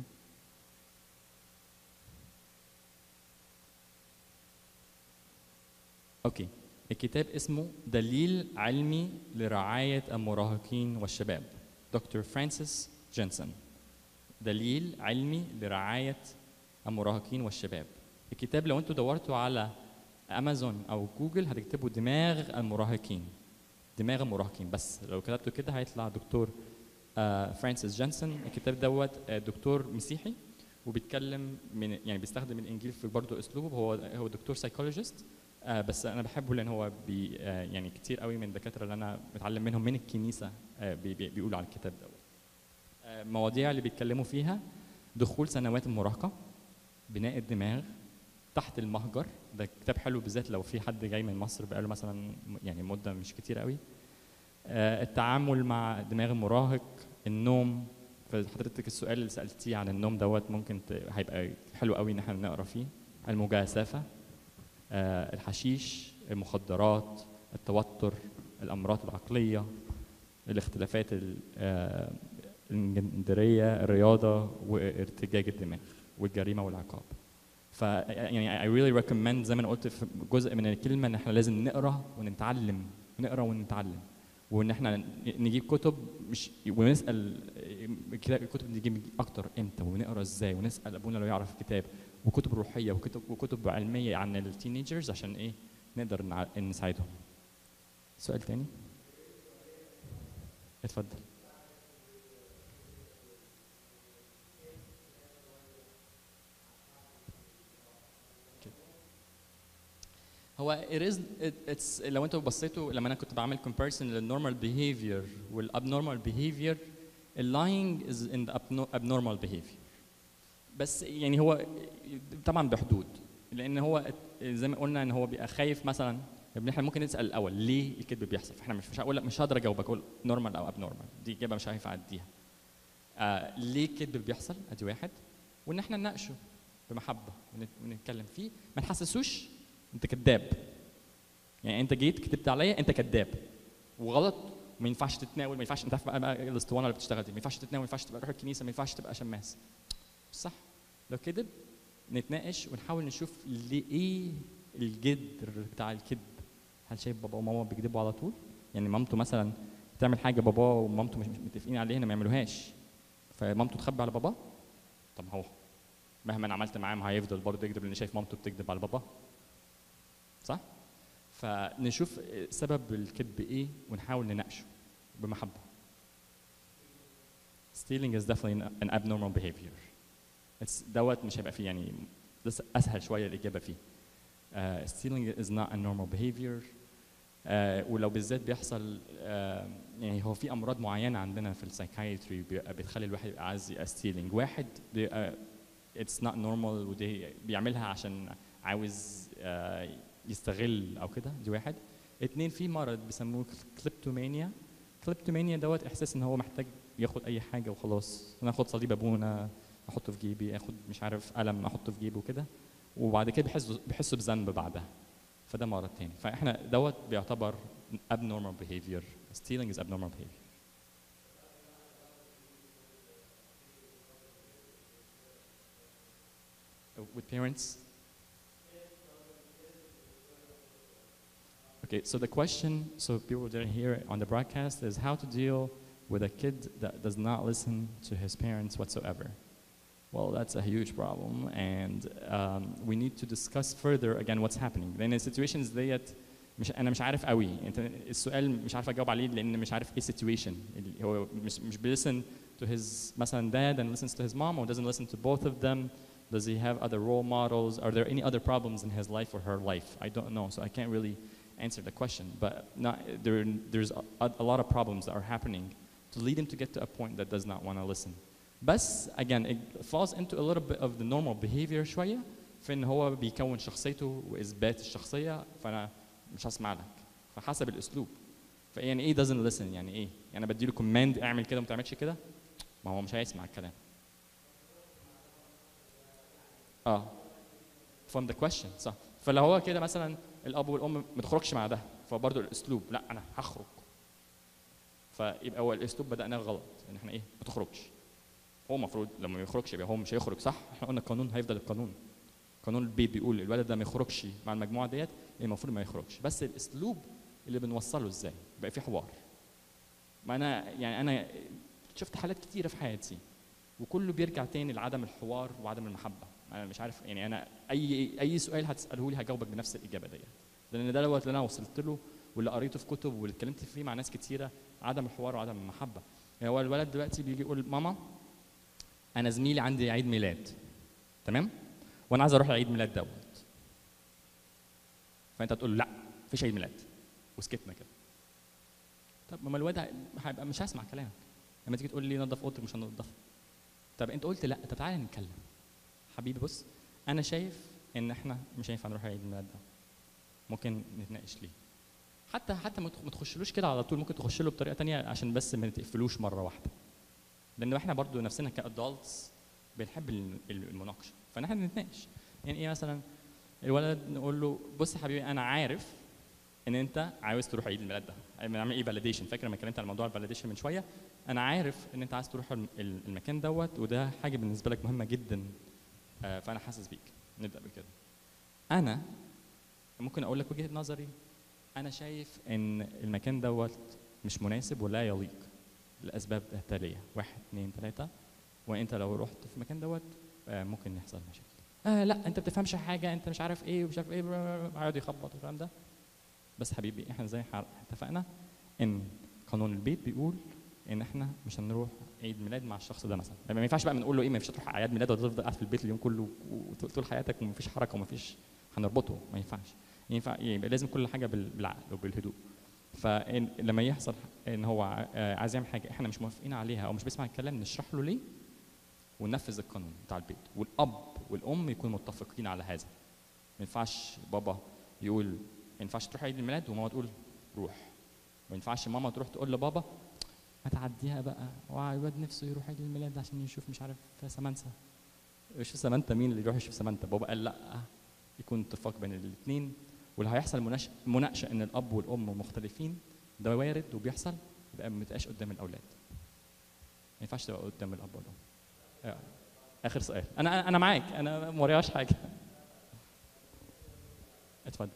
اوكي الكتاب اسمه دليل علمي لرعايه المراهقين والشباب دكتور فرانسيس جينسون دليل علمي لرعايه المراهقين والشباب الكتاب لو انتوا دورتوا على امازون او جوجل هتكتبوا دماغ المراهقين دماغ المراهقين بس لو كتبتوا كده هيطلع دكتور آه فرانسيس جينسون الكتاب دوت آه دكتور مسيحي وبيتكلم من يعني بيستخدم الانجيل في برضه اسلوبه هو هو دكتور سايكولوجيست آه بس انا بحبه لان هو بي آه يعني كتير قوي من الدكاتره اللي انا بتعلم منهم من الكنيسه آه بي بي بيقولوا على الكتاب دوت آه مواضيع اللي بيتكلموا فيها دخول سنوات المراهقه بناء الدماغ تحت المهجر ده كتاب حلو بالذات لو في حد جاي من مصر بقاله مثلا يعني مده مش كتير قوي آه، التعامل مع دماغ المراهق النوم فحضرتك السؤال اللي سالتيه عن النوم دوت ممكن ت... هيبقى حلو قوي ان احنا نقرا فيه المجازفه آه، الحشيش المخدرات التوتر الامراض العقليه الاختلافات ال- آه، الجندريه الرياضه وارتجاج الدماغ والجريمه والعقاب ف يعني I really recommend زي ما انا قلت في جزء من الكلمه ان احنا لازم نقرا ونتعلم نقرا ونتعلم وان احنا ن- نجيب كتب مش ونسال كده الكتب دي نجيب اكتر امتى ونقرا ازاي ونسال ابونا لو يعرف كتاب وكتب روحيه وكتب وكتب علميه عن التينيجرز عشان ايه نقدر نع- نساعدهم سؤال تاني اتفضل هو it is it, it's لو انتوا بصيتوا لما انا كنت بعمل comparison للnormal behavior والabnormal behavior lying is in the abno- abnormal behavior بس يعني هو طبعا بحدود لان هو زي ما قلنا ان هو بيبقى خايف مثلا طب احنا ممكن نسال الاول ليه الكذب بيحصل فاحنا مش مش هقول لك مش هقدر اجاوبك اقول نورمال او اب نورمال دي اجابه مش هينفع اديها آه ليه الكذب بيحصل ادي واحد وان احنا نناقشه بمحبه ونت- ونتكلم فيه ما نحسسوش انت كذاب يعني انت جيت كتبت عليا انت كذاب وغلط وما ينفعش تتناول ما ينفعش انت عارف بقى بقى الاسطوانه اللي بتشتغل دي ما ينفعش تتناول ما ينفعش تبقى روح الكنيسه ما ينفعش تبقى شماس صح لو كذب نتناقش ونحاول نشوف ليه ايه الجذر بتاع الكذب هل شايف بابا وماما بيكذبوا على طول يعني مامته مثلا تعمل حاجه باباه ومامته مش مش متفقين عليها انهم ما يعملوهاش فمامته تخبي على باباه طب هو مهما انا عملت معاه ما هيفضل برضه يكذب لان شايف مامته بتكذب على باباه صح فنشوف سبب الكذب ايه ونحاول نناقشه بمحبه stealing is definitely an abnormal behavior It's دوت مش هيبقى فيه يعني لسه اسهل شويه الاجابه فيه uh, stealing is not a normal behavior uh, ولو بالذات بيحصل uh, يعني هو في امراض معينه عندنا في السايكايتري بتخلي الواحد يبقى عايز يبقى stealing واحد بيبقى it's not normal ودي بيعملها عشان عاوز uh, يستغل او كده دي واحد اتنين في مرض بيسموه كليبتومانيا كليبتومانيا دوت احساس ان هو محتاج ياخد اي حاجه وخلاص انا اخد صليب ابونا احطه في جيبي اخد مش عارف قلم احطه في جيبه كده وبعد كده بيحسوا بيحسوا بذنب بعدها فده مرض تاني فاحنا دوت بيعتبر abnormal behavior stealing is abnormal behavior with parents Okay, so the question, so people didn't hear it on the broadcast, is how to deal with a kid that does not listen to his parents whatsoever. Well, that's a huge problem, and um, we need to discuss further again what's happening. لأن السيتويشنز ديت مش أنا مش عارف قوي، أنت السؤال مش عارف أجاوب عليه لأن مش عارف إيه situation. اللي هو مش مش بيلسن to his مثلا dad and listens to his mom or doesn't listen to both of them. Does he have other role models? Are there any other problems in his life or her life? I don't know, so I can't really answer the question, but not, there, there's a, a lot of problems that are happening to lead him to get to a point that does not want to listen. But again, it falls into a little bit of the normal behavior شوية, في ان هو بيكون شخصيته واثبات الشخصيه فانا مش هسمع لك فحسب الاسلوب فيعني ايه doesn't listen يعني ايه يعني انا بديله كوماند اعمل كده وما تعملش كده ما هو مش هيسمع الكلام اه from the question صح فلو هو كده مثلا الاب والام ما تخرجش مع ده فبرضه الاسلوب لا انا هخرج فيبقى هو الاسلوب بدانا غلط ان احنا ايه ما تخرجش هو المفروض لما ما يخرجش يبقى هو مش هيخرج صح احنا قلنا القانون هيفضل القانون قانون البيت بيقول الولد ده ما يخرجش مع المجموعه ديت المفروض ما يخرجش بس الاسلوب اللي بنوصله ازاي يبقى في حوار ما انا يعني انا شفت حالات كتيره في حياتي وكله بيرجع تاني لعدم الحوار وعدم المحبه انا مش عارف يعني انا اي اي سؤال هتساله لي هجاوبك بنفس الاجابه ديت لان ده دوت اللي انا وصلت له واللي قريته في كتب واللي اتكلمت فيه مع ناس كتيره عدم الحوار وعدم المحبه يعني هو الولد دلوقتي بيجي يقول ماما انا زميلي عندي عيد ميلاد تمام وانا عايز اروح العيد ميلاد دوت فانت تقول له لا مفيش عيد ميلاد وسكتنا كده طب ما الواد هيبقى مش هسمع كلامك لما تيجي تقول لي نظف اوضتك مش هنضفها طب انت قلت لا طب تعالى نتكلم حبيبي بص انا شايف ان احنا مش هينفع نروح العيد الميلاد ده ممكن نتناقش ليه حتى حتى ما تخ- ما تخشلوش كده على طول ممكن تخش له بطريقه تانية عشان بس ما تقفلوش مره واحده لان احنا برضو نفسنا كادults بنحب الم- المناقشه فنحن نتناقش يعني ايه مثلا الولد نقول له بص يا حبيبي انا عارف ان انت عاوز تروح عيد الميلاد ده بنعمل ايه فاليديشن فاكر لما اتكلمت عن موضوع الفاليديشن من شويه انا عارف ان انت عايز تروح الم- ال- المكان دوت وده حاجه بالنسبه لك مهمه جدا آه، فانا حاسس بيك نبدا بكده انا ممكن اقول لك وجهه نظري انا شايف ان المكان دوت مش مناسب ولا يليق لاسباب التاليه واحد اثنين ثلاثه وانت لو رحت في المكان دوت آه، ممكن يحصل مشاكل آه لا انت بتفهمش حاجه انت مش عارف ايه ومش عارف ايه قاعد يخبط والكلام ده بس حبيبي احنا زي ما اتفقنا ان قانون البيت بيقول ان احنا مش هنروح عيد ميلاد مع الشخص ده مثلا ما ينفعش بقى بنقول له ايه ما ينفعش تروح اعياد ميلاد وتفضل قاعد في البيت اليوم كله وطول حياتك ومفيش حركه ومفيش هنربطه ما ينفعش ينفع يبقى لازم كل حاجه بال- بالعقل وبالهدوء فلما يحصل ان هو ع- آه، عايز يعمل حاجه احنا مش موافقين عليها او مش بيسمع الكلام نشرح له ليه وننفذ القانون بتاع البيت والاب والام يكونوا متفقين على هذا ما ينفعش بابا يقول ما ينفعش تروح عيد الميلاد وماما تقول روح ما ينفعش ماما تروح تقول لبابا ما تعديها بقى هو الواد نفسه يروح عيد الميلاد عشان يشوف مش عارف سمانسا يشوف سمانتا مين اللي يروح يشوف سمانتا بابا قال لا يكون اتفاق بين الاثنين واللي هيحصل مناش- مناقشه ان الاب والام مختلفين ده وارد وبيحصل يبقى ما تبقاش قدام الاولاد ما ينفعش تبقى قدام الاب والام آه. اخر سؤال انا انا معاك انا ما وريهاش حاجه اتفضل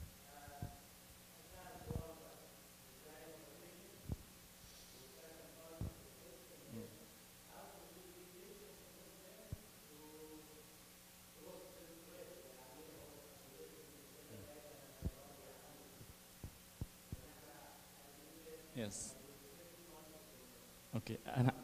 يس اوكي انا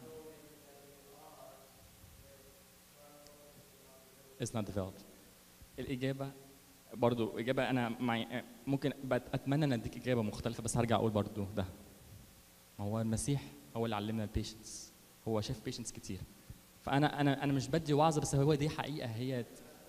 It's not developed. الإجابة برضو إجابة أنا معي ممكن بت- أتمنى أن أديك إجابة مختلفة بس هرجع أقول برضو ده. ما هو المسيح هو اللي علمنا البيشنس. هو شاف بيشنس كتير. فأنا أنا أنا مش بدي وعظة بس هو دي حقيقة هي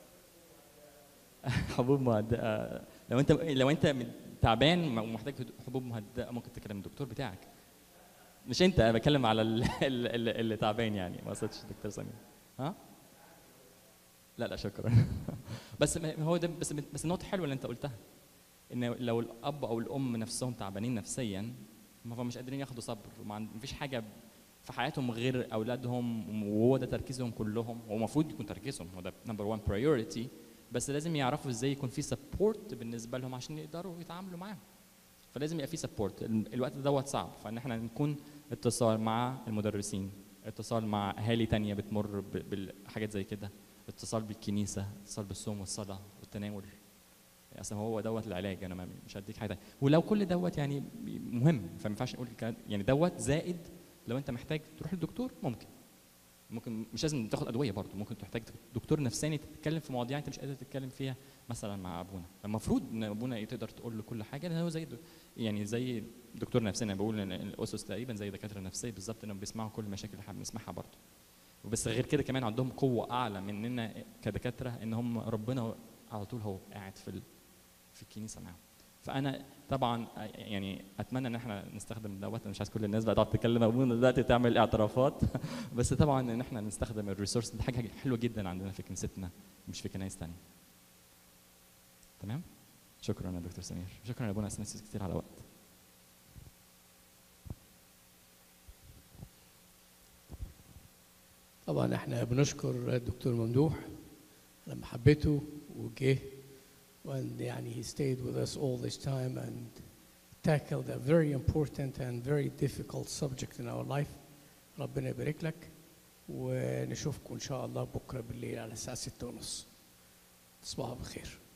حبوب مهدئة لو أنت لو أنت تعبان ومحتاج حبوب مهدئة ممكن تكلم الدكتور بتاعك. مش أنت أنا بتكلم على ال- ال- ال- اللي تعبان يعني ما قصدتش دكتور سمير. ها؟ لا لا شكرا بس ما هو ده بس بس النقطه حلوه اللي انت قلتها ان لو الاب او الام نفسهم تعبانين نفسيا ما هم مش قادرين ياخدوا صبر وما فيش حاجه في حياتهم غير اولادهم وهو ده تركيزهم كلهم هو المفروض يكون تركيزهم هو ده نمبر 1 برايورتي بس لازم يعرفوا ازاي يكون في سبورت بالنسبه لهم عشان يقدروا يتعاملوا معاهم فلازم يبقى في سبورت الوقت دوت صعب فان احنا نكون اتصال مع المدرسين اتصال مع اهالي تانية بتمر ب- بحاجات زي كده اتصال بالكنيسه اتصال بالصوم والصلاه والتناول اصلا هو دوت العلاج انا ما- مش هديك حاجه تانية. ولو كل دوت يعني مهم فما ينفعش نقول الكلام- يعني دوت زائد لو انت محتاج تروح للدكتور ممكن ممكن مش لازم تاخد ادويه برضه ممكن تحتاج دكتور نفساني تتكلم في مواضيع انت مش قادر تتكلم فيها مثلا مع ابونا المفروض ان ابونا تقدر تقول له كل حاجه لان هو زي دك- يعني زي دكتور نفساني أنا بقول ان الاسس تقريبا زي دكاتره نفسيه بالظبط انهم بيسمعوا كل المشاكل اللي احنا بنسمعها برضه وبس غير كده كمان عندهم قوه اعلى مننا كدكاتره ان هم ربنا على طول هو قاعد في ال- في الكنيسه معاهم فانا طبعا يعني اتمنى ان احنا نستخدم دوت أنا مش عايز كل الناس بقى تقعد تتكلم ابونا دلوقتي تعمل اعترافات بس طبعا ان احنا نستخدم الريسورس دي حاجه حلوه جدا عندنا في كنيستنا مش في كنايس تانية تمام شكرا يا دكتور سمير شكرا يا ابونا اسناسيس كتير على وقت طبعا احنا بنشكر الدكتور ممدوح على محبته وجه and يعني he stayed with us all this time and tackled a very important and very difficult subject in our life ربنا يبارك لك ونشوفكم ان شاء الله بكره بالليل على الساعه 6:30 تصبحوا بخير